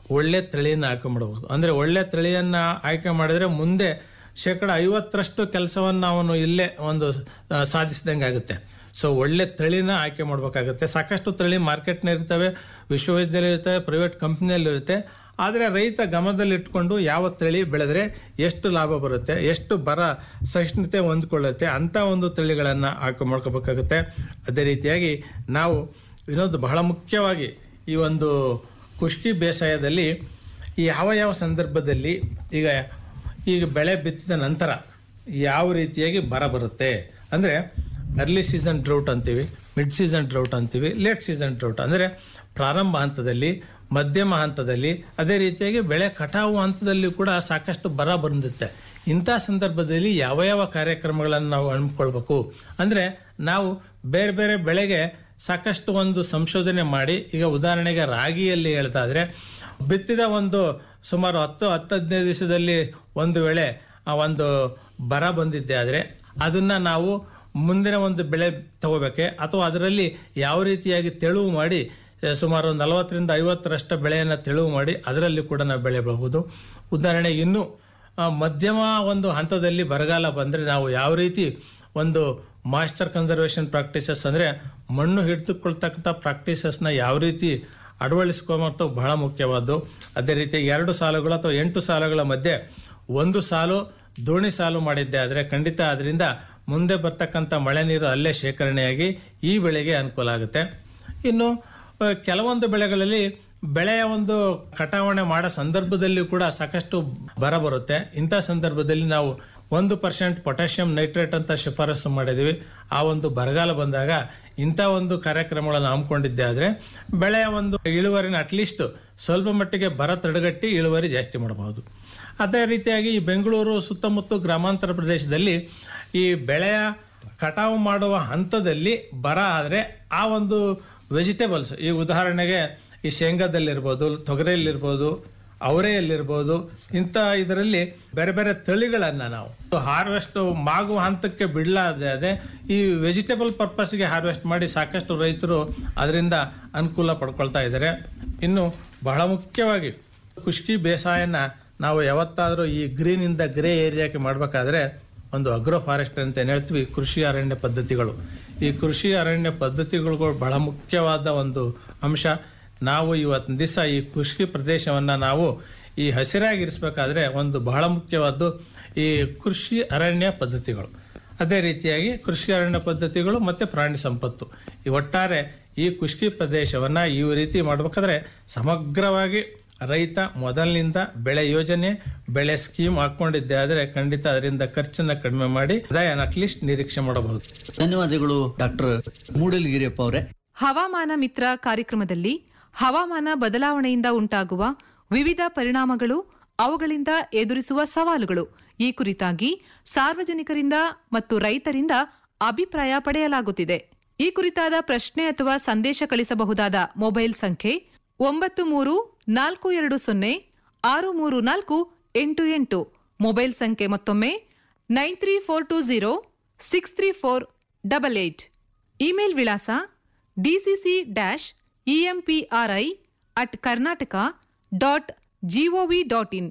ಒಳ್ಳೆ ತಳಿಯನ್ನು ಆಯ್ಕೆ ಮಾಡಬಹುದು ಅಂದರೆ ಒಳ್ಳೆ ತಳಿಯನ್ನು ಆಯ್ಕೆ ಮಾಡಿದರೆ ಮುಂದೆ ಶೇಕಡ ಐವತ್ತರಷ್ಟು ಕೆಲಸವನ್ನು ಅವನು ಇಲ್ಲೇ ಒಂದು ಆ, ಸಾಧಿಸಿದಂಗೆ ಆಗುತ್ತೆ ಸೊ ಒಳ್ಳೆ ತಳಿನ ಆಯ್ಕೆ ಮಾಡಬೇಕಾಗುತ್ತೆ ಸಾಕಷ್ಟು ತಳಿ ಮಾರ್ಕೆಟ್ನ ಇರ್ತವೆ ವಿಶ್ವವಿದ್ಯಾಲಯ ಇರ್ತವೆ ಪ್ರೈವೇಟ್ ಕಂಪ್ನಿಯಲ್ಲಿ ಇರುತ್ತೆ ಆದರೆ ರೈತ ಗಮನದಲ್ಲಿಟ್ಕೊಂಡು ಯಾವ ತಳಿ ಬೆಳೆದ್ರೆ ಎಷ್ಟು ಲಾಭ ಬರುತ್ತೆ ಎಷ್ಟು ಬರ ಸಹಿಷ್ಣುತೆ ಹೊಂದ್ಕೊಳ್ಳುತ್ತೆ ಅಂಥ ಒಂದು ತಳಿಗಳನ್ನು ಆಯ್ಕೆ ಮಾಡ್ಕೋಬೇಕಾಗುತ್ತೆ ಅದೇ ರೀತಿಯಾಗಿ ನಾವು ಇನ್ನೊಂದು ಬಹಳ ಮುಖ್ಯವಾಗಿ ಈ ಒಂದು ಕುಷ್ಕಿ ಬೇಸಾಯದಲ್ಲಿ ಈ ಯಾವ ಯಾವ ಸಂದರ್ಭದಲ್ಲಿ ಈಗ ಈಗ ಬೆಳೆ ಬಿತ್ತಿದ ನಂತರ ಯಾವ ರೀತಿಯಾಗಿ ಬರ ಬರುತ್ತೆ ಅಂದರೆ ಅರ್ಲಿ ಸೀಸನ್ ಡ್ರೌಟ್ ಅಂತೀವಿ ಮಿಡ್ ಸೀಸನ್ ಡ್ರೌಟ್ ಅಂತೀವಿ ಲೇಟ್ ಸೀಸನ್ ಡ್ರೌಟ್ ಅಂದರೆ ಪ್ರಾರಂಭ ಹಂತದಲ್ಲಿ ಮಧ್ಯಮ ಹಂತದಲ್ಲಿ ಅದೇ ರೀತಿಯಾಗಿ ಬೆಳೆ ಕಟಾವು ಹಂತದಲ್ಲಿ ಕೂಡ ಸಾಕಷ್ಟು ಬರ ಬಂದಿರುತ್ತೆ ಇಂಥ ಸಂದರ್ಭದಲ್ಲಿ ಯಾವ ಯಾವ ಕಾರ್ಯಕ್ರಮಗಳನ್ನು ನಾವು ಹಮ್ಮಿಕೊಳ್ಬೇಕು ಅಂದರೆ ನಾವು ಬೇರೆ ಬೇರೆ ಬೆಳೆಗೆ ಸಾಕಷ್ಟು ಒಂದು ಸಂಶೋಧನೆ ಮಾಡಿ ಈಗ ಉದಾಹರಣೆಗೆ ರಾಗಿಯಲ್ಲಿ ಹೇಳ್ತಾದ್ರೆ ಬಿತ್ತಿದ ಒಂದು ಸುಮಾರು ಹತ್ತು ಹತ್ತು ಹದಿನೈದು ದಿವಸದಲ್ಲಿ ಒಂದು ವೇಳೆ ಆ ಒಂದು ಬರ ಬಂದಿದ್ದೆ ಆದರೆ ಅದನ್ನ ನಾವು ಮುಂದಿನ ಒಂದು ಬೆಳೆ ತಗೋಬೇಕೆ ಅಥವಾ ಅದರಲ್ಲಿ ಯಾವ ರೀತಿಯಾಗಿ ತೆಳುವು ಮಾಡಿ ಆ, ಸುಮಾರು ನಲವತ್ತರಿಂದ ಐವತ್ತರಷ್ಟು ಬೆಳೆಯನ್ನು ತೆಳುವು ಮಾಡಿ ಅದರಲ್ಲಿ ಕೂಡ ನಾವು ಬೆಳೆಯಬಹುದು ಉದಾಹರಣೆಗೆ ಇನ್ನೂ ಆ, ಮಧ್ಯಮ ಒಂದು ಹಂತದಲ್ಲಿ ಬರಗಾಲ ಬಂದರೆ ನಾವು ಯಾವ ರೀತಿ ಒಂದು ಮಾಸ್ಟರ್ ಕನ್ಸರ್ವೇಷನ್ ಪ್ರಾಕ್ಟೀಸಸ್ ಅಂದರೆ ಮಣ್ಣು ಹಿಡಿದುಕೊಳ್ತಕ್ಕಂಥ ಪ್ರಾಕ್ಟೀಸಸ್ನ ಯಾವ ರೀತಿ ಅಳವಡಿಸ್ಕೊಂಬತ್ತು ಬಹಳ ಮುಖ್ಯವಾದ್ದು ಅದೇ ರೀತಿ ಎರಡು ಸಾಲುಗಳು ಅಥವಾ ಎಂಟು ಸಾಲುಗಳ ಮಧ್ಯೆ ಒಂದು ಸಾಲು ದೋಣಿ ಸಾಲು ಮಾಡಿದ್ದೆ ಆದರೆ ಖಂಡಿತ ಅದರಿಂದ ಮುಂದೆ ಬರ್ತಕ್ಕಂಥ ಮಳೆ ನೀರು ಅಲ್ಲೇ ಶೇಖರಣೆಯಾಗಿ ಈ ಬೆಳೆಗೆ ಅನುಕೂಲ ಆಗುತ್ತೆ ಇನ್ನು ಆ, ಕೆಲವೊಂದು ಬೆಳೆಗಳಲ್ಲಿ ಬೆಳೆಯ ಒಂದು ಕಟಾವಣೆ ಮಾಡೋ ಸಂದರ್ಭದಲ್ಲಿ ಕೂಡ ಸಾಕಷ್ಟು ಬರ ಬರುತ್ತೆ ಇಂಥ ಸಂದರ್ಭದಲ್ಲಿ ನಾವು ಒಂದು ಪರ್ಸೆಂಟ್ ಪೊಟ್ಯಾಷಿಯಂ ನೈಟ್ರೇಟ್ ಅಂತ ಶಿಫಾರಸು ಮಾಡಿದ್ದೀವಿ ಆ ಒಂದು ಬರಗಾಲ ಬಂದಾಗ ಇಂಥ ಒಂದು ಕಾರ್ಯಕ್ರಮಗಳನ್ನು ಹಮ್ಮಿಕೊಂಡಿದ್ದೆ ಆದರೆ ಬೆಳೆಯ ಒಂದು ಇಳುವರಿನ ಅಟ್ಲೀಸ್ಟ್ ಸ್ವಲ್ಪ ಮಟ್ಟಿಗೆ ಬರ ತಡೆಗಟ್ಟಿ ಇಳುವರಿ ಜಾಸ್ತಿ ಮಾಡಬಹುದು ಅದೇ ರೀತಿಯಾಗಿ ಈ ಬೆಂಗಳೂರು ಸುತ್ತಮುತ್ತ ಗ್ರಾಮಾಂತರ ಪ್ರದೇಶದಲ್ಲಿ ಈ ಬೆಳೆಯ ಕಟಾವು ಮಾಡುವ ಹಂತದಲ್ಲಿ ಬರ ಆದರೆ ಆ ಒಂದು ವೆಜಿಟೇಬಲ್ಸ್ ಈ ಉದಾಹರಣೆಗೆ ಈ ಶೇಂಗಾದಲ್ಲಿರ್ಬೋದು ತೊಗರಿಯಲ್ಲಿರ್ಬೋದು ಅವರೆಯಲ್ಲಿರ್ಬೋದು ಇಂಥ ಇದರಲ್ಲಿ ಬೇರೆ ಬೇರೆ ತಳಿಗಳನ್ನು ನಾವು ಹಾರ್ವೆಸ್ಟ್ ಮಾಗುವ ಹಂತಕ್ಕೆ ಬಿಡಲಾದೆ ಅದೇ ಈ ವೆಜಿಟೇಬಲ್ ಪರ್ಪಸ್ಗೆ ಹಾರ್ವೆಸ್ಟ್ ಮಾಡಿ ಸಾಕಷ್ಟು ರೈತರು ಅದರಿಂದ ಅನುಕೂಲ ಪಡ್ಕೊಳ್ತಾ ಇದ್ದಾರೆ ಇನ್ನು ಬಹಳ ಮುಖ್ಯವಾಗಿ ಖುಷ್ಕಿ ಬೇಸಾಯನ ನಾವು ಯಾವತ್ತಾದರೂ ಈ ಗ್ರೀನಿಂದ ಗ್ರೇ ಏರಿಯಾಕ್ಕೆ ಮಾಡಬೇಕಾದ್ರೆ ಒಂದು ಅಗ್ರೋ ಫಾರೆಸ್ಟ್ ಅಂತ ಏನು ಹೇಳ್ತೀವಿ ಕೃಷಿ ಅರಣ್ಯ ಪದ್ಧತಿಗಳು ಈ ಕೃಷಿ ಅರಣ್ಯ ಪದ್ಧತಿಗಳು ಬಹಳ ಮುಖ್ಯವಾದ ಒಂದು ಅಂಶ ನಾವು ಇವತ್ತಿನ ದಿವಸ ಈ ಕೃಷಿ ಪ್ರದೇಶವನ್ನು ನಾವು ಈ ಹಸಿರಾಗಿರಿಸಬೇಕಾದ್ರೆ ಒಂದು ಬಹಳ ಮುಖ್ಯವಾದ್ದು ಈ ಕೃಷಿ ಅರಣ್ಯ ಪದ್ಧತಿಗಳು ಅದೇ ರೀತಿಯಾಗಿ ಕೃಷಿ ಅರಣ್ಯ ಪದ್ಧತಿಗಳು ಮತ್ತು ಪ್ರಾಣಿ ಸಂಪತ್ತು ಈ ಒಟ್ಟಾರೆ ಈ ಕೃಷಿ ಪ್ರದೇಶವನ್ನು ಈ ರೀತಿ ಮಾಡಬೇಕಾದ್ರೆ ಸಮಗ್ರವಾಗಿ ರೈತ ಮೊದಲಿನಿಂದ ಬೆಳೆ ಯೋಜನೆ ಬೆಳೆ ಸ್ಕೀಮ್ ಹಾಕೊಂಡಿದ್ದೆ ಆದರೆ ಖಂಡಿತ ಅದರಿಂದ ಖರ್ಚನ್ನ ಕಡಿಮೆ ಮಾಡಿ ಆದಾಯನ ಅಟ್ಲೀಸ್ಟ್ ನಿರೀಕ್ಷೆ ಮಾಡಬಹುದು ಧನ್ಯವಾದಗಳು ಡಾಕ್ಟರ್ ಮೂಡಲಗಿರಿಯಪ್ಪ ಅವರೇ ಹವಾಮಾನ ಮಿತ್ರ ಕಾರ್ಯಕ್ರಮದಲ್ಲಿ ಹವಾಮಾನ ಬದಲಾವಣೆಯಿಂದ ಉಂಟಾಗುವ ವಿವಿಧ ಪರಿಣಾಮಗಳು ಅವುಗಳಿಂದ ಎದುರಿಸುವ ಸವಾಲುಗಳು ಈ ಕುರಿತಾಗಿ ಸಾರ್ವಜನಿಕರಿಂದ ಮತ್ತು ರೈತರಿಂದ ಅಭಿಪ್ರಾಯ ಪಡೆಯಲಾಗುತ್ತಿದೆ ಈ ಕುರಿತಾದ ಪ್ರಶ್ನೆ ಅಥವಾ ಸಂದೇಶ ಕಳಿಸಬಹುದಾದ ಮೊಬೈಲ್ ಸಂಖ್ಯೆ ಒಂಬತ್ತು ಮೂರು ನಾಲ್ಕು ಎರಡು ಸೊನ್ನೆ ಆರು ಮೂರು ನಾಲ್ಕು ಎಂಟು ಎಂಟು ಮೊಬೈಲ್ ಸಂಖ್ಯೆ ಮತ್ತೊಮ್ಮೆ nine three four two zero six three four double eight email ವಿಳಾಸ DCC dash EMPRI at Karnataka dot G O V dot in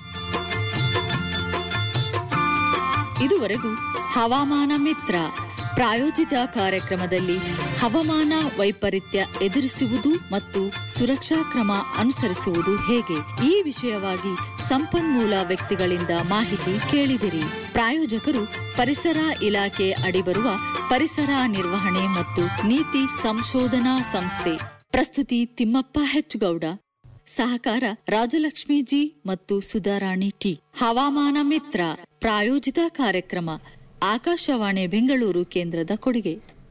ಇದುವರೆಗೂ ಹವಾಮಾನ ಮಿತ್ರ ಪ್ರಾಯೋಜಿತ ಕಾರ್ಯಕ್ರಮದಲ್ಲಿ ಹವಾಮಾನ ವೈಪರೀತ್ಯ ಎದುರಿಸುವುದು ಮತ್ತು ಸುರಕ್ಷಾ ಕ್ರಮ ಅನುಸರಿಸುವುದು ಹೇಗೆ ಈ ವಿಷಯವಾಗಿ ಸಂಪನ್ಮೂಲ ವ್ಯಕ್ತಿಗಳಿಂದ ಮಾಹಿತಿ ಕೇಳಿದಿರಿ ಪ್ರಾಯೋಜಕರು ಪರಿಸರ ಇಲಾಖೆ ಅಡಿಬರುವ ಪರಿಸರ ನಿರ್ವಹಣೆ ಮತ್ತು ನೀತಿ ಸಂಶೋಧನಾ ಸಂಸ್ಥೆ ಪ್ರಸ್ತುತಿ ತಿಮ್ಮಪ್ಪ ಹೆಚ್ಚುಗೌಡ ಸಹಕಾರ ರಾಜಲಕ್ಷ್ಮಿ ಜಿ ಮತ್ತು ಸುಧಾರಾಣಿ ಟಿ ಹವಾಮಾನ ಮಿತ್ರ ಪ್ರಾಯೋಜಿತ ಕಾರ್ಯಕ್ರಮ ಆಕಾಶವಾಣಿ ಬೆಂಗಳೂರು ಕೇಂದ್ರದ ಕೊಡುಗೆ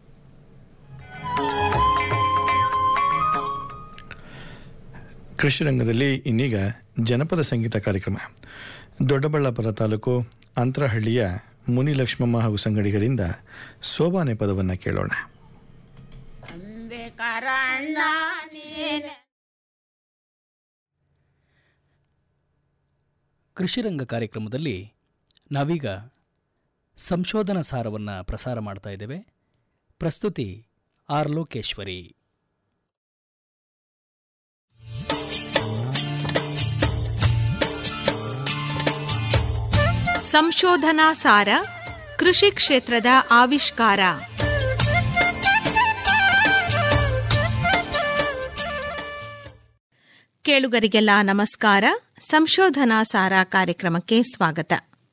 ಕೃಷಿ ರಂಗದಲ್ಲಿ ಇನ್ನೀಗ ಜನಪದ ಸಂಗೀತ ಕಾರ್ಯಕ್ರಮ ದೊಡ್ಡಬಳ್ಳಾಪುರ ತಾಲೂಕು ಅಂತರಹಳ್ಳಿಯ ಮುನಿಲಕ್ಷ್ಮಮ್ಮ ಹಾಗೂ ಸಂಗಡಿಗರಿಂದ ಸೋಬಾನೆ ಪದವನ್ನು ಕೇಳೋಣ ಕೃಷಿರಂಗ ಕಾರ್ಯಕ್ರಮದಲ್ಲಿ ನಾವೀಗ ಸಂಶೋಧನಾ ಸಾರವನ್ನು ಪ್ರಸಾರ ಮಾಡ್ತಾ ಇದ್ದೇವೆ ಪ್ರಸ್ತುತಿ ಆರ್ ಲೋಕೇಶ್ವರಿ ಸಂಶೋಧನಾ ಸಾರ ಕೃಷಿ ಕ್ಷೇತ್ರದ ಆವಿಷ್ಕಾರ ಕೇಳುಗರಿಗೆಲ್ಲ ನಮಸ್ಕಾರ ಸಂಶೋಧನಾ ಸಾರ ಕಾರ್ಯಕ್ರಮಕ್ಕೆ ಸ್ವಾಗತ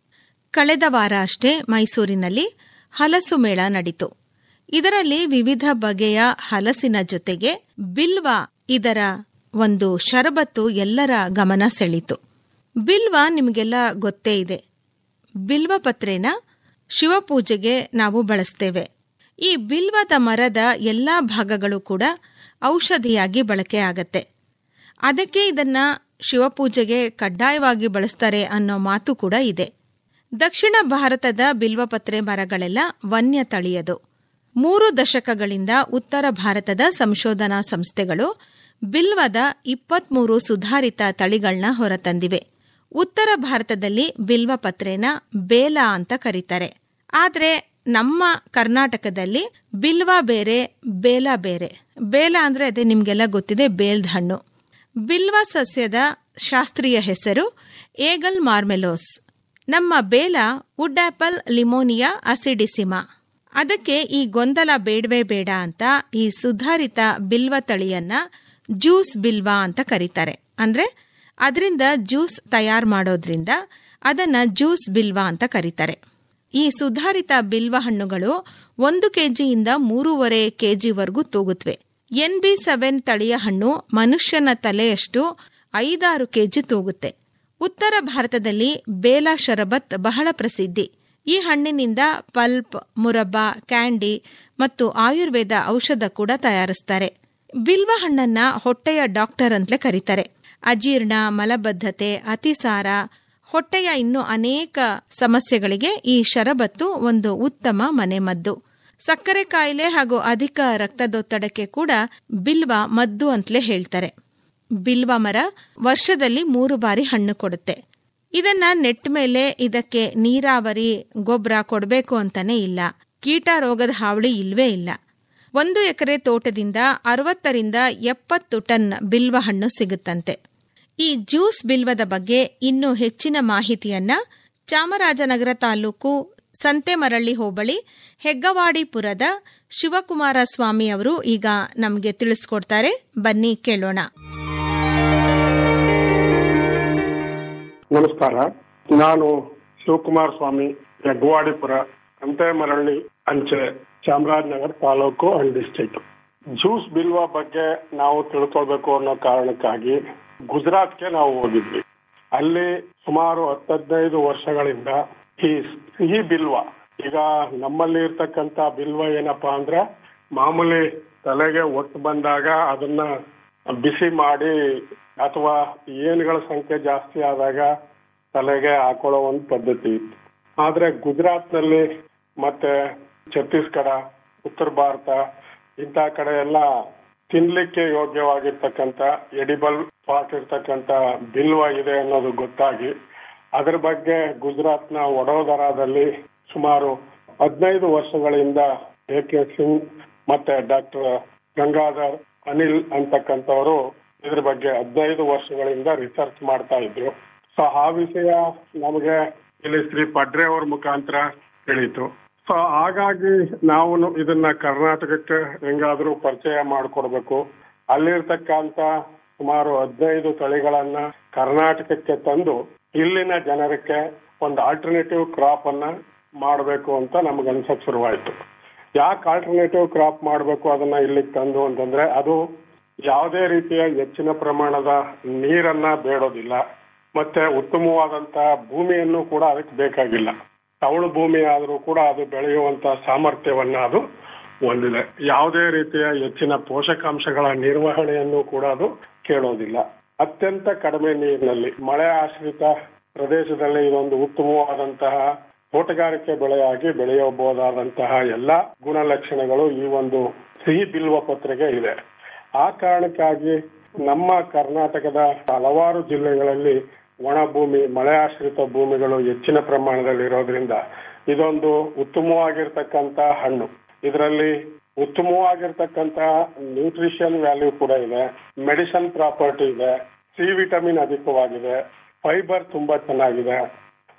ಕಳೆದ ವಾರ ಅಷ್ಟೇ ಮೈಸೂರಿನಲ್ಲಿ ಹಲಸು ಮೇಳ ನಡೀತು ಇದರಲ್ಲಿ ವಿವಿಧ ಬಗೆಯ ಹಲಸಿನ ಜೊತೆಗೆ ಬಿಲ್ವ ಇದರ ಒಂದು ಶರಬತ್ತು ಎಲ್ಲರ ಗಮನ ಸೆಳೀತು ಬಿಲ್ವ ನಿಮಗೆಲ್ಲ ಗೊತ್ತೇ ಇದೆ ಬಿಲ್ವ ಪತ್ರೆನ ಶಿವಪೂಜೆಗೆ ನಾವು ಬಳಸ್ತೇವೆ ಈ ಬಿಲ್ವದ ಮರದ ಎಲ್ಲಾ ಭಾಗಗಳು ಕೂಡ ಔಷಧಿಯಾಗಿ ಬಳಕೆ ಆಗತ್ತೆ ಅದಕ್ಕೆ ಇದನ್ನ ಶಿವಪೂಜೆಗೆ ಕಡ್ಡಾಯವಾಗಿ ಬಳಸ್ತಾರೆ ಅನ್ನೋ ಮಾತು ಕೂಡ ಇದೆ ದಕ್ಷಿಣ ಭಾರತದ ಬಿಲ್ವಪತ್ರೆ ಮರಗಳೆಲ್ಲ ವನ್ಯ ತಳಿಯದು ಮೂರು ದಶಕಗಳಿಂದ ಉತ್ತರ ಭಾರತದ ಸಂಶೋಧನಾ ಸಂಸ್ಥೆಗಳು ಬಿಲ್ವದ ಇಪ್ಪತ್ಮೂರು ಸುಧಾರಿತ ತಳಿಗಳನ್ನ ಹೊರತಂದಿವೆ ಉತ್ತರ ಭಾರತದಲ್ಲಿ ಬಿಲ್ವಪತ್ರೆನ ಬೇಲ ಅಂತ ಕರೀತಾರೆ ಆದ್ರೆ ನಮ್ಮ ಕರ್ನಾಟಕದಲ್ಲಿ ಬಿಲ್ವ ಬೇರೆ ಬೇಲ ಬೇರೆ ಬೇಲ ಅಂದ್ರೆ ಅದೇ ನಿಮ್ಗೆಲ್ಲ ಗೊತ್ತಿದೆ ಬೇಲ್ದ ಹಣ್ಣು ಬಿಲ್ವ ಸಸ್ಯದ ಶಾಸ್ತ್ರೀಯ ಹೆಸರು ಏಗಲ್ ಮಾರ್ಮೆಲೋಸ್ ನಮ್ಮ ಬೇಲ ವುಡ್ ಆಪಲ್ ಲಿಮೋನಿಯಾ ಅಸಿಡಿಸಿಮಾ ಅದಕ್ಕೆ ಈ ಗೊಂದಲ ಬೇಡವೇ ಬೇಡ ಅಂತ ಈ ಸುಧಾರಿತ ಬಿಲ್ವ ತಳಿಯನ್ನ ಜ್ಯೂಸ್ ಬಿಲ್ವಾ ಅಂತ ಕರೀತಾರೆ ಅಂದ್ರೆ ಅದರಿಂದ ಜ್ಯೂಸ್ ತಯಾರು ಮಾಡೋದ್ರಿಂದ ಅದನ್ನ ಜ್ಯೂಸ್ ಬಿಲ್ವಾ ಅಂತ ಕರೀತಾರೆ ಈ ಸುಧಾರಿತ ಬಿಲ್ವ ಹಣ್ಣುಗಳು ಒಂದು ಕೆಜಿಯಿಂದ ಮೂರುವರೆ ಕೆಜಿವರೆಗೂ ತೂಗುತ್ತವೆ ಎನ್ ಬಿ ಸೆವೆನ್ ತಳಿಯ ಹಣ್ಣು ಮನುಷ್ಯನ ತಲೆಯಷ್ಟು ಐದಾರು ಕೆಜಿ ತೂಗುತ್ತೆ ಉತ್ತರ ಭಾರತದಲ್ಲಿ ಬೇಲ ಶರಬತ್ ಬಹಳ ಪ್ರಸಿದ್ಧಿ ಈ ಹಣ್ಣಿನಿಂದ ಪಲ್ಪ್ ಮುರಬ್ಬಾ ಕ್ಯಾಂಡಿ ಮತ್ತು ಆಯುರ್ವೇದ ಔಷಧ ಕೂಡ ತಯಾರಿಸ್ತಾರೆ ಬಿಲ್ವ ಹಣ್ಣನ್ನ ಹೊಟ್ಟೆಯ ಡಾಕ್ಟರ್ ಅಂತಲೇ ಕರೀತಾರೆ ಅಜೀರ್ಣ ಮಲಬದ್ಧತೆ ಅತಿಸಾರ ಹೊಟ್ಟೆಯ ಇನ್ನು ಅನೇಕ ಸಮಸ್ಯೆಗಳಿಗೆ ಈ ಶರಬತ್ತು ಒಂದು ಉತ್ತಮ ಮನೆಮದ್ದು ಸಕ್ಕರೆ ಕಾಯಿಲೆ ಹಾಗೂ ಅಧಿಕ ರಕ್ತದೊತ್ತಡಕ್ಕೆ ಕೂಡ ಬಿಲ್ವ ಮದ್ದು ಅಂತಲೇ ಹೇಳ್ತಾರೆ ಬಿಲ್ವ ಮರ ವರ್ಷದಲ್ಲಿ ಮೂರು ಬಾರಿ ಹಣ್ಣು ಕೊಡುತ್ತೆ ಇದನ್ನ ನೆಟ್ಟ ಮೇಲೆ ಇದಕ್ಕೆ ನೀರಾವರಿ ಗೊಬ್ಬರ ಕೊಡಬೇಕು ಅಂತಾನೆ ಇಲ್ಲ ಕೀಟ ರೋಗದ ಹಾವಳಿ ಇಲ್ವೇ ಇಲ್ಲ ಒಂದು ಎಕರೆ ತೋಟದಿಂದ ಅರವತ್ತರಿಂದ ಎಪ್ಪತ್ತು ಟನ್ ಬಿಲ್ವ ಹಣ್ಣು ಸಿಗುತ್ತಂತೆ ಈ ಜ್ಯೂಸ್ ಬಿಲ್ವದ ಬಗ್ಗೆ ಇನ್ನೂ ಹೆಚ್ಚಿನ ಮಾಹಿತಿಯನ್ನ ಚಾಮರಾಜನಗರ ತಾಲೂಕು ಸಂತೆಮರಳ್ಳಿ ಹೋಬಳಿ ಹೆಗ್ಗವಾಡಿಪುರದ ಶಿವಕುಮಾರ ಸ್ವಾಮಿ ಅವರು ಈಗ ನಮಗೆ ತಿಳಿಸ್ಕೊಡ್ತಾರೆ ಬನ್ನಿ ಕೇಳೋಣ ನಮಸ್ಕಾರ ನಾನು ಶಿವಕುಮಾರ್ ಸ್ವಾಮಿ ಯಗ್ವಾಡಿಪುರ ಅಂತೆಮರಳ್ಳಿ ಅಂಚೆ Chamarajanagar taluk and district juice ಬಿಲ್ವ ಬಗ್ಗೆ ನಾವು ತಿಳ್ಕೊಳ್ಬೇಕು ಅನ್ನೋ ಕಾರಣಕ್ಕಾಗಿ ಗುಜರಾತ್ಗೆ ನಾವು ಹೋಗಿದ್ವಿ ಅಲ್ಲಿ ಸುಮಾರು ಹತ್ತದೈದು ವರ್ಷಗಳಿಂದ ಈ ಸಿಹಿ ಬಿಲ್ವ ಈಗ ನಮ್ಮಲ್ಲಿ ಇರ್ತಕ್ಕಂತ ಬಿಲ್ವ ಏನಪ್ಪಾ ಅಂದ್ರೆ ಮಾಮೂಲಿ ತಲೆಗೆ ಒಟ್ಟು ಬಂದಾಗ ಅದನ್ನ ಬಿಸಿ ಮಾಡಿ ಅಥವಾ ಏನುಗಳ ಸಂಖ್ಯೆ ಜಾಸ್ತಿ ಆದಾಗ ತಲೆಗೆ ಹಾಕೊಳ್ಳೋ ಒಂದು ಪದ್ಧತಿ ಇತ್ತು ಆದ್ರೆ ಗುಜರಾತ್ನಲ್ಲಿ ಮತ್ತೆ ಛತ್ತೀಸ್ಗಢ ಉತ್ತರ ಭಾರತ ಇಂಥ ಕಡೆ ಎಲ್ಲ ತಿನ್ಲಿಕ್ಕೆ ಯೋಗ್ಯವಾಗಿರ್ತಕ್ಕಂಥ ಎಡಿಬಲ್ ಪಾಟ್ ಇರ್ತಕ್ಕಂಥ ಬಿಲ್ವ ಇದೆ ಅನ್ನೋದು ಗೊತ್ತಾಗಿ ಅದ್ರ ಬಗ್ಗೆ ಗುಜರಾತ್ನ ವಡೋದರಾದಲ್ಲಿ ಸುಮಾರು ಹದಿನೈದು ವರ್ಷಗಳಿಂದ ಎ ಕೆ ಸಿಂಗ್ ಮತ್ತೆ ಡಾಕ್ಟರ್ ಗಂಗಾಧರ್ ಅನಿಲ್ ಅಂತಕ್ಕಂಥವರು ಇದ್ರ ಬಗ್ಗೆ ಹದಿನೈದು ವರ್ಷಗಳಿಂದ ರಿಸರ್ಚ್ ಮಾಡ್ತಾ ಇದ್ರು ಸೊ ಆ ವಿಷಯ ನಮಗೆ ಇಲ್ಲಿ ಶ್ರೀ ಪಡ್ರೆ ಅವ್ರ ಮುಖಾಂತರ ತಿಳಿಯಿತು ಸೊ ಹಾಗಾಗಿ ನಾವು ಇದನ್ನ ಕರ್ನಾಟಕಕ್ಕೆ ಹೆಂಗಾದ್ರೂ ಪರಿಚಯ ಮಾಡಿಕೊಡ್ಬೇಕು ಅಲ್ಲಿರ್ತಕ್ಕಂತ ಸುಮಾರು ಹದಿನೈದು ತಳಿಗಳನ್ನ ಕರ್ನಾಟಕಕ್ಕೆ ತಂದು ಇಲ್ಲಿನ ಜನರಿಗೆ ಒಂದು ಆಲ್ಟರ್ನೇಟಿವ್ ಕ್ರಾಪ್ ಅನ್ನ ಮಾಡಬೇಕು ಅಂತ ನಮ್ಗೆ ಅನ್ಸಕ್ ಶುರುವಾಯ್ತು ಯಾಕೆ ಆಲ್ಟರ್ನೇಟಿವ್ ಕ್ರಾಪ್ ಮಾಡಬೇಕು ಅದನ್ನ ಇಲ್ಲಿಗೆ ತಂದು ಅಂತಂದ್ರೆ ಅದು ಯಾವುದೇ ರೀತಿಯ ಹೆಚ್ಚಿನ ಪ್ರಮಾಣದ ನೀರನ್ನ ಬೇಡೋದಿಲ್ಲ ಮತ್ತೆ ಉತ್ತಮವಾದಂತ ಭೂಮಿಯನ್ನು ಕೂಡ ಅದಕ್ಕೆ ಬೇಕಾಗಿಲ್ಲ ತವಳು ಭೂಮಿ ಆದರೂ ಕೂಡ ಅದು ಬೆಳೆಯುವಂತ ಸಾಮರ್ಥ್ಯವನ್ನ ಅದು ಹೊಂದಿದೆ ಯಾವುದೇ ರೀತಿಯ ಹೆಚ್ಚಿನ ಪೋಷಕಾಂಶಗಳ ನಿರ್ವಹಣೆಯನ್ನು ಕೂಡ ಅದು ಕೇಳೋದಿಲ್ಲ ಅತ್ಯಂತ ಕಡಿಮೆ ನೀರಿನಲ್ಲಿ ಮಳೆ ಆಶ್ರಿತ ಪ್ರದೇಶದಲ್ಲಿ ಇದೊಂದು ಉತ್ತಮವಾದಂತಹ ತೋಟಗಾರಿಕೆ ಬೆಳೆಯಾಗಿ ಬೆಳೆಯಬಹುದಾದಂತಹ ಎಲ್ಲಾ ಗುಣಲಕ್ಷಣಗಳು ಈ ಒಂದು ಸಿಹಿ ಬಿಲ್ವ ಪತ್ರೆಗೆ ಇದೆ ಆ ಕಾರಣಕ್ಕಾಗಿ ನಮ್ಮ ಕರ್ನಾಟಕದ ಹಲವಾರು ಜಿಲ್ಲೆಗಳಲ್ಲಿ ಒಣ ಭೂಮಿ ಮಳೆ ಆಶ್ರಿತ ಭೂಮಿಗಳು ಹೆಚ್ಚಿನ ಪ್ರಮಾಣದಲ್ಲಿ ಇರೋದ್ರಿಂದ ಇದೊಂದು ಉತ್ತಮವಾಗಿರ್ತಕ್ಕಂತ ಹಣ್ಣು ಇದರಲ್ಲಿ ಉತ್ತಮವಾಗಿರ್ತಕ್ಕಂತ ನ್ಯೂಟ್ರಿಷನ್ ವ್ಯಾಲ್ಯೂ ಕೂಡ ಇದೆ ಮೆಡಿಸನ್ ಪ್ರಾಪರ್ಟಿ ಇದೆ ಸಿ ವಿಟಮಿನ್ ಅಧಿಕವಾಗಿದೆ ಫೈಬರ್ ತುಂಬಾ ಚೆನ್ನಾಗಿದೆ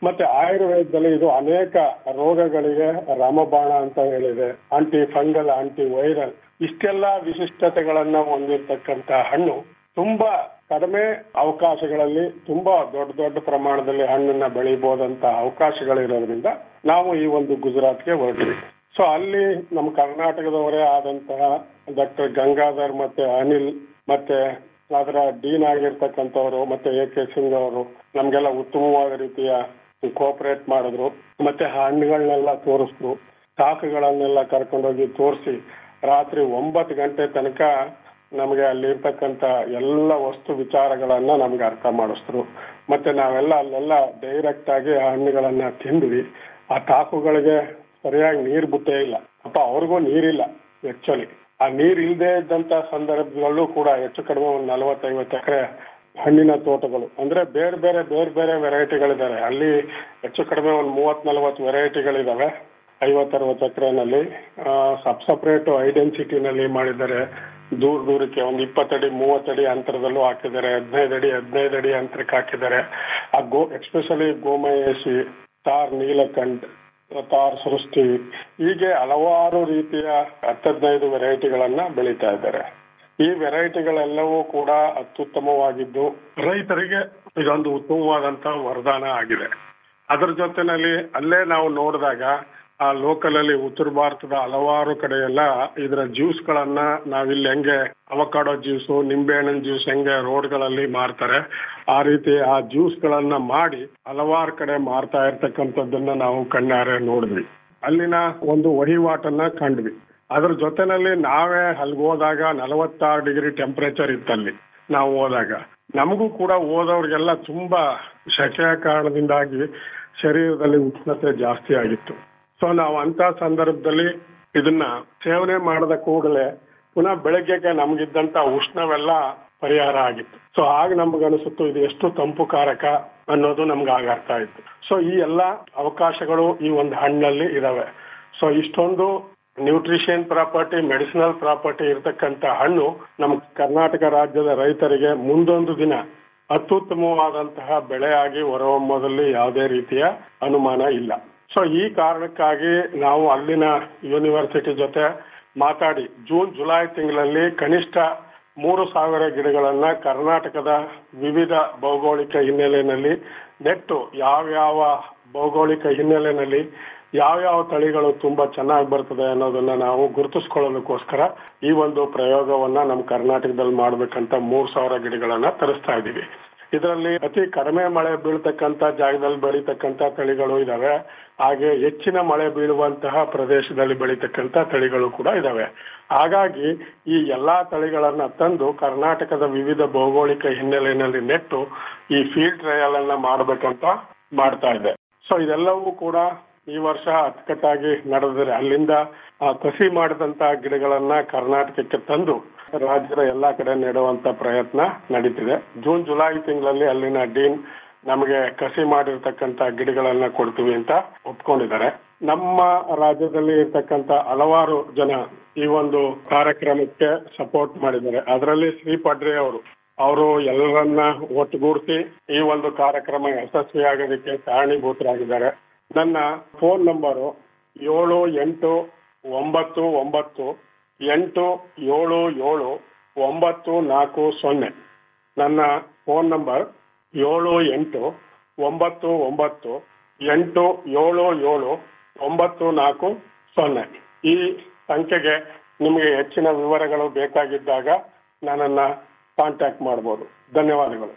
ಮತ್ತೆ ಆಯುರ್ವೇದದಲ್ಲಿ ಇದು ಅನೇಕ ರೋಗಗಳಿಗೆ ರಾಮಬಾಣ ಅಂತ ಹೇಳಿದೆ ಆಂಟಿ ಫಂಗಲ್ ಆಂಟಿ ವೈರಲ್ ಇಷ್ಟೆಲ್ಲ ವಿಶಿಷ್ಟತೆಗಳನ್ನ ಹೊಂದಿರತಕ್ಕಂತ ಹಣ್ಣು ತುಂಬಾ ಕಡಿಮೆ ಅವಕಾಶಗಳಲ್ಲಿ ತುಂಬಾ ದೊಡ್ಡ ದೊಡ್ಡ ಪ್ರಮಾಣದಲ್ಲಿ ಹಣ್ಣನ್ನ ಬೆಳಿಬಹುದಂತ ಅವಕಾಶಗಳಿರೋದ್ರಿಂದ ನಾವು ಈ ಒಂದು ಗುಜರಾತ್ಗೆ ಹೊರಟ್ವಿ ಸೊ ಅಲ್ಲಿ ನಮ್ಮ ಕರ್ನಾಟಕದವರೇ ಆದಂತಹ ಡಾಕ್ಟರ್ ಗಂಗಾಧರ್ ಮತ್ತೆ ಅನಿಲ್ ಮತ್ತೆ ಅದರ ಡೀನ್ ಆಗಿರ್ತಕ್ಕಂಥವ್ರು ಮತ್ತೆ ಎ ಕೆ ಸಿಂಗ್ ಅವರು ನಮ್ಗೆಲ್ಲ ಉತ್ತಮವಾದ ರೀತಿಯ ಕೋಪರೇಟ್ ಮಾಡಿದ್ರು ಮತ್ತೆ ಹಣ್ಣುಗಳನ್ನೆಲ್ಲ ತೋರಿಸಿದ್ರು ಸಾಕುಗಳನ್ನೆಲ್ಲ ಕರ್ಕೊಂಡೋಗಿ ತೋರಿಸಿ ರಾತ್ರಿ ಒಂಬತ್ತು ಗಂಟೆ ತನಕ ನಮಗೆ ಅಲ್ಲಿರ್ತಕ್ಕಂಥ ಎಲ್ಲ ವಸ್ತು ವಿಚಾರಗಳನ್ನ ನಮ್ಗೆ ಅರ್ಥ ಮಾಡಿಸಿದ್ರು ಮತ್ತೆ ನಾವೆಲ್ಲ ಅಲ್ಲೆಲ್ಲ ಡೈರೆಕ್ಟ್ ಆಗಿ ಆ ಹಣ್ಣುಗಳನ್ನ ತಿಂದ್ವಿ ಆ ತಾಕುಗಳಿಗೆ ಸರಿಯಾಗಿ ನೀರ್ ಬಿಟ್ಟೇ ಇಲ್ಲ ಅಪ್ಪ ಅವ್ರಿಗೂ ನೀರಿಲ್ಲ ಆಕ್ಚುಲಿ ಆ ನೀರ್ ಇಲ್ಲದೆ ಇದ್ದಂತ ಸಂದರ್ಭದಲ್ಲೂ ಕೂಡ ಹೆಚ್ಚು ಕಡಿಮೆ ಒಂದು ನಲವತ್ತೈವತ್ತು ಎಕರೆ ಹಣ್ಣಿನ ತೋಟಗಳು ಅಂದ್ರೆ ಬೇರೆ ಬೇರೆ ಬೇರೆ ಬೇರೆ ವೆರೈಟಿಗಳಿದಾವೆ ಅಲ್ಲಿ ಹೆಚ್ಚು ಕಡಿಮೆ ಒಂದು ಮೂವತ್ ನಲವತ್ತು ವೆರೈಟಿಗಳಿದಾವೆ ಐವತ್ತರವತ್ತು ಎಕರೆನಲ್ಲಿ ಸಬ್ ಸಪರೇಟ್ ಐಡೆನ್ಸಿಟಿನಲ್ಲಿ ಮಾಡಿದ್ದಾರೆ ದೂರ ದೂರಕ್ಕೆ ಒಂದು ಇಪ್ಪತ್ತಡಿ ಮೂವತ್ತಡಿ ಅಂತರದಲ್ಲೂ ಹಾಕಿದ್ದಾರೆ ಹದಿನೈದು ಅಡಿ ಹದಿನೈದು ಅಡಿ ಅಂತರಕ್ಕೆ ಹಾಕಿದ್ದಾರೆ ಆ ಗೋ ಎಕ್ಸ್ಪೆಷಲಿ ಗೋಮಯೇಶಿ ತಾರ್ ನೀಲಕಂಠ್ ತಾರ್ ಸೃಷ್ಟಿ ಹೀಗೆ ಹಲವಾರು ರೀತಿಯ ಹತ್ತದೈದು ವೆರೈಟಿಗಳನ್ನ ಬೆಳೀತಾ ಇದ್ದಾರೆ ಈ ವೆರೈಟಿಗಳೆಲ್ಲವೂ ಕೂಡ ಅತ್ಯುತ್ತಮವಾಗಿದ್ದು ರೈತರಿಗೆ ಇದೊಂದು ಉತ್ತಮವಾದಂತ ವರದಾನ ಆಗಿದೆ ಅದರ ಜೊತೆನಲ್ಲಿ ಅಲ್ಲೇ ನಾವು ನೋಡಿದಾಗ ಆ ಲೋಕಲ್ ಅಲ್ಲಿ ಉತ್ತರ ಭಾರತದ ಹಲವಾರು ಕಡೆ ಎಲ್ಲ ಇದರ ಜ್ಯೂಸ್ ಗಳನ್ನ ನಾವಿಲ್ಲಿ ಹೆಂಗೆ ಅವಕಾಡೋ ಜ್ಯೂಸು ನಿಂಬೆಹಣ್ಣಿನ ಜ್ಯೂಸ್ ಹೆಂಗೆ ರೋಡ್ಗಳಲ್ಲಿ ಮಾರ್ತಾರೆ ಆ ರೀತಿ ಆ ಜ್ಯೂಸ್ ಗಳನ್ನ ಮಾಡಿ ಹಲವಾರು ಕಡೆ ಮಾರ್ತಾ ಇರ್ತಕ್ಕಂಥದ್ದನ್ನ ನಾವು ಕಣ್ಣಾರೆ ನೋಡಿದ್ವಿ ಅಲ್ಲಿನ ಒಂದು ವಹಿವಾಟನ್ನ ಕಂಡ್ವಿ ಅದ್ರ ಜೊತೆನಲ್ಲಿ ನಾವೇ ಅಲ್ಲಿಗೆ ಹೋದಾಗ ನಲವತ್ತಾರು ಡಿಗ್ರಿ ಟೆಂಪರೇಚರ್ ಇತ್ತಲ್ಲಿ ನಾವು ಹೋದಾಗ ನಮಗೂ ಕೂಡ ಹೋದವ್ರಿಗೆಲ್ಲ ತುಂಬಾ ಶೆಕೆಯ ಕಾರಣದಿಂದಾಗಿ ಶರೀರದಲ್ಲಿ ಉಷ್ಣತೆ ಜಾಸ್ತಿ ಆಗಿತ್ತು ಸೊ ನಾವು ಅಂತ ಸಂದರ್ಭದಲ್ಲಿ ಇದನ್ನ ಸೇವನೆ ಮಾಡದ ಕೂಡಲೇ ಪುನಃ ಬೆಳಗ್ಗೆಗೆ ನಮ್ಗಿದ್ದಂತ ಉಷ್ಣವೆಲ್ಲ ಪರಿಹಾರ ಆಗಿತ್ತು ಸೊ ಆಗ ನಮ್ಗೆ ಅನಿಸುತ್ತು ಇದು ಎಷ್ಟು ತಂಪು ಕಾರಕ ಅನ್ನೋದು ನಮ್ಗೆ ಆಗ ಅರ್ಥ ಆಯ್ತು ಸೊ ಈ ಎಲ್ಲಾ ಅವಕಾಶಗಳು ಈ ಒಂದು ಹಣ್ಣಲ್ಲಿ ಇದಾವೆ ಸೊ ಇಷ್ಟೊಂದು ನ್ಯೂಟ್ರಿಷನ್ ಪ್ರಾಪರ್ಟಿ ಮೆಡಿಸಿನಲ್ ಪ್ರಾಪರ್ಟಿ ಇರತಕ್ಕಂತ ಹಣ್ಣು ನಮ್ಮ ಕರ್ನಾಟಕ ರಾಜ್ಯದ ರೈತರಿಗೆ ಮುಂದೊಂದು ದಿನ ಅತ್ಯುತ್ತಮವಾದಂತಹ ಬೆಳೆಯಾಗಿ ಹೊರಹೊಮ್ಮದಲ್ಲಿ ಯಾವುದೇ ರೀತಿಯ ಅನುಮಾನ ಇಲ್ಲ ಸೊ ಈ ಕಾರಣಕ್ಕಾಗಿ ನಾವು ಅಲ್ಲಿನ ಯೂನಿವರ್ಸಿಟಿ ಜೊತೆ ಮಾತಾಡಿ ಜೂನ್ ಜುಲೈ ತಿಂಗಳಲ್ಲಿ ಕನಿಷ್ಠ ಮೂರು ಸಾವಿರ ಗಿಡಗಳನ್ನ ಕರ್ನಾಟಕದ ವಿವಿಧ ಭೌಗೋಳಿಕ ಹಿನ್ನೆಲೆಯಲ್ಲಿ ನೆಟ್ಟು ಯಾವ್ಯಾವ ಭೌಗೋಳಿಕ ಹಿನ್ನೆಲೆಯಲ್ಲಿ ಯಾವ್ಯಾವ ತಳಿಗಳು ತುಂಬಾ ಚೆನ್ನಾಗಿ ಬರ್ತದೆ ಅನ್ನೋದನ್ನ ನಾವು ಗುರುತಿಸ್ಕೊಳ್ಳೋದಕ್ಕೋಸ್ಕರ ಈ ಒಂದು ಪ್ರಯೋಗವನ್ನ ನಮ್ಮ ಕರ್ನಾಟಕದಲ್ಲಿ ಮಾಡ್ಬೇಕಂತ ಮೂರ್ ಸಾವಿರ ಗಿಡಗಳನ್ನ ತರಿಸ್ತಾ ಇದೀವಿ ಇದರಲ್ಲಿ ಅತಿ ಕಡಿಮೆ ಮಳೆ ಬೀಳ್ತಕ್ಕಂತ ಜಾಗದಲ್ಲಿ ಬೆಳೀತಕ್ಕಂತ ತಳಿಗಳು ಇದಾವೆ ಹಾಗೆ ಹೆಚ್ಚಿನ ಮಳೆ ಬೀಳುವಂತಹ ಪ್ರದೇಶದಲ್ಲಿ ಬೆಳೀತಕ್ಕಂತ ತಳಿಗಳು ಕೂಡ ಇದಾವೆ ಹಾಗಾಗಿ ಈ ಎಲ್ಲಾ ತಳಿಗಳನ್ನ ತಂದು ಕರ್ನಾಟಕದ ವಿವಿಧ ಭೌಗೋಳಿಕ ಹಿನ್ನೆಲೆಯಲ್ಲಿ ನೆಟ್ಟು ಈ ಫೀಲ್ಡ್ ಟ್ರಯಲ್ ಅನ್ನ ಮಾಡ್ಬೇಕಂತ ಮಾಡ್ತಾ ಇದೆ ಸೊ ಇದೆಲ್ಲವೂ ಕೂಡ ಈ ವರ್ಷ ಅಚ್ಚುಕಟ್ಟಾಗಿ ನಡೆದರೆ ಅಲ್ಲಿಂದ ಆ ಕಸಿ ಮಾಡಿದಂತ ಗಿಡಗಳನ್ನ ಕರ್ನಾಟಕಕ್ಕೆ ತಂದು ರಾಜ್ಯದ ಎಲ್ಲಾ ಕಡೆ ನೆಡುವಂತ ಪ್ರಯತ್ನ ನಡೀತಿದೆ ಜೂನ್ ಜುಲೈ ತಿಂಗಳಲ್ಲಿ ಅಲ್ಲಿನ ಡೀನ್ ನಮಗೆ ಕಸಿ ಮಾಡಿರ್ತಕ್ಕಂತ ಗಿಡಗಳನ್ನ ಕೊಡ್ತೀವಿ ಅಂತ ಒಪ್ಕೊಂಡಿದ್ದಾರೆ ನಮ್ಮ ರಾಜ್ಯದಲ್ಲಿ ಇರ್ತಕ್ಕಂತ ಹಲವಾರು ಜನ ಈ ಒಂದು ಕಾರ್ಯಕ್ರಮಕ್ಕೆ ಸಪೋರ್ಟ್ ಮಾಡಿದ್ದಾರೆ ಅದರಲ್ಲಿ ಶ್ರೀ ಪಡ್ರೆ ಅವರು ಅವರು ಎಲ್ಲರನ್ನ ಒಟ್ಟುಗೂಡಿಸಿ ಈ ಒಂದು ಕಾರ್ಯಕ್ರಮ ಯಶಸ್ವಿಯಾಗೋದಕ್ಕೆ ಕಾರಣೀಭೂತರಾಗಿದ್ದಾರೆ ನನ್ನ ಫೋನ್ ನಂಬರು ಏಳು ಎಂಟು ಒಂಬತ್ತು ಒಂಬತ್ತು ಎಂಟು ಏಳು ಏಳು ಒಂಬತ್ತು ನಾಲ್ಕು ಸೊನ್ನೆ ನನ್ನ ಫೋನ್ ನಂಬರ್ ಏಳು ಎಂಟು ಒಂಬತ್ತು ಒಂಬತ್ತು ಎಂಟು ಏಳು ಏಳು ಒಂಬತ್ತು ನಾಲ್ಕು ಸೊನ್ನೆ ಈ ಸಂಖ್ಯೆಗೆ ನಿಮಗೆ ಹೆಚ್ಚಿನ ವಿವರಗಳು ಬೇಕಾಗಿದ್ದಾಗ ನನ್ನನ್ನ ಕಾಂಟ್ಯಾಕ್ಟ್ ಮಾಡಬಹುದು ಧನ್ಯವಾದಗಳು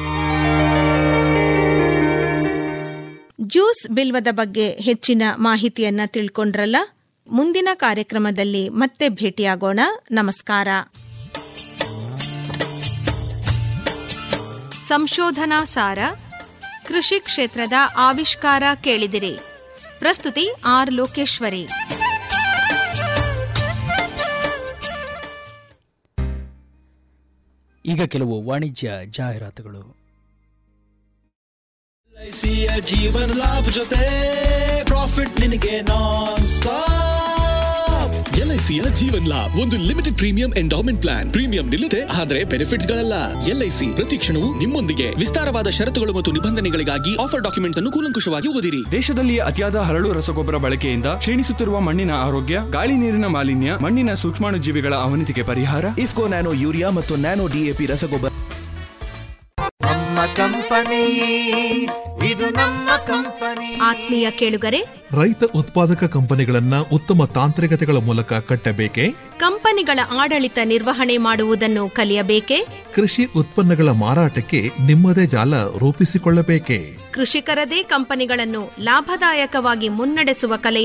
ಜ್ಯೂಸ್ ಬಿಲ್ವದ ಬಗ್ಗೆ ಹೆಚ್ಚಿನ ಮಾಹಿತಿಯನ್ನ ತಿಳ್ಕೊಂಡ್ರಲ್ಲ ಮುಂದಿನ ಕಾರ್ಯಕ್ರಮದಲ್ಲಿ ಮತ್ತೆ ಭೇಟಿಯಾಗೋಣ ನಮಸ್ಕಾರ ಸಂಶೋಧನಾ ಸಾರ ಕೃಷಿ ಕ್ಷೇತ್ರದ ಆವಿಷ್ಕಾರ ಕೇಳಿದಿರಿ ಪ್ರಸ್ತುತಿ ಆರ್ ಲೋಕೇಶ್ವರಿ ಈಗ ಕೆಲವು ವಾಣಿಜ್ಯ ಜಾಹೀರಾತುಗಳು ಎಲ್ಐಸಿಯ ಜೀವನ ಲಾಭ ಜೊತೆ ಪ್ರಾಫಿಟ್ ನಿನಗೆ ನಾನ್ ಸ್ಟಾಪ್ ಎಲ್ಐಸಿ ಎಲ್ಐಸಿಯ ಜೀವನ್ ಲಾಭ್ ಒಂದು limited premium endowment plan premium ನಿಲ್ಲದೆ ಆದರೆ ಬೆನಿಫಿಟ್ಸ್ ಗಳಲ್ಲ ಎಲ್ಐಸಿ ಪ್ರತಿ ಕ್ಷಣವೂ ನಿಮ್ಮೊಂದಿಗೆ ವಿಸ್ತಾರವಾದ ಷರತ್ತುಗಳು ಮತ್ತು ನಿಬಂಧನೆಗಳಿಗಾಗಿ ಆಫರ್ ಡಾಕ್ಯುಮೆಂಟ್ ಅನ್ನು ಕೂಲಂಕುಷವಾಗಿ ಓದಿರಿ ದೇಶದಲ್ಲಿ ಅತಿಯಾದ ಹರಳು ರಸಗೊಬ್ಬರ ಬಳಕೆಯಿಂದ ಕ್ಷೀಣಿಸುತ್ತಿರುವ ಮಣ್ಣಿನ ಆರೋಗ್ಯ ಗಾಳಿ ನೀರಿನ ಮಾಲಿನ್ಯ ಮಣ್ಣಿನ ಸೂಕ್ಷ್ಮಾಣುಜೀವಿಗಳ ಅವನತಿಗೆ ಪರಿಹಾರ ಇಫ್ಕೋ ನ್ಯಾನೋ ಯೂರಿಯಾ ಮತ್ತು ನ್ಯಾನೋ ಡಿಎಪಿ ರಸಗೊಬ್ಬರ ನಮ್ಮ ಕಂಪನಿ ಇದು ನಮ್ಮ ಕಂಪನಿ ಆತ್ಮೀಯ ಕೇಳುಗರೆ ರೈತ ಉತ್ಪಾದಕ ಕಂಪನಿಗಳನ್ನ ಉತ್ತಮ ತಾಂತ್ರಿಕತೆಗಳ ಮೂಲಕ ಕಟ್ಟಬೇಕೆ ಕಂಪನಿಗಳ ಆಡಳಿತ ನಿರ್ವಹಣೆ ಮಾಡುವುದನ್ನು ಕಲಿಯಬೇಕೆ ಕೃಷಿ ಉತ್ಪನ್ನಗಳ ಮಾರಾಟಕ್ಕೆ ನಿಮ್ಮದೇ ಜಾಲ ರೂಪಿಸಿಕೊಳ್ಳಬೇಕೆ ಕೃಷಿಕರದೇ ಕಂಪನಿಗಳನ್ನು ಲಾಭದಾಯಕವಾಗಿ ಮುನ್ನಡೆಸುವ ಕಲೆಯ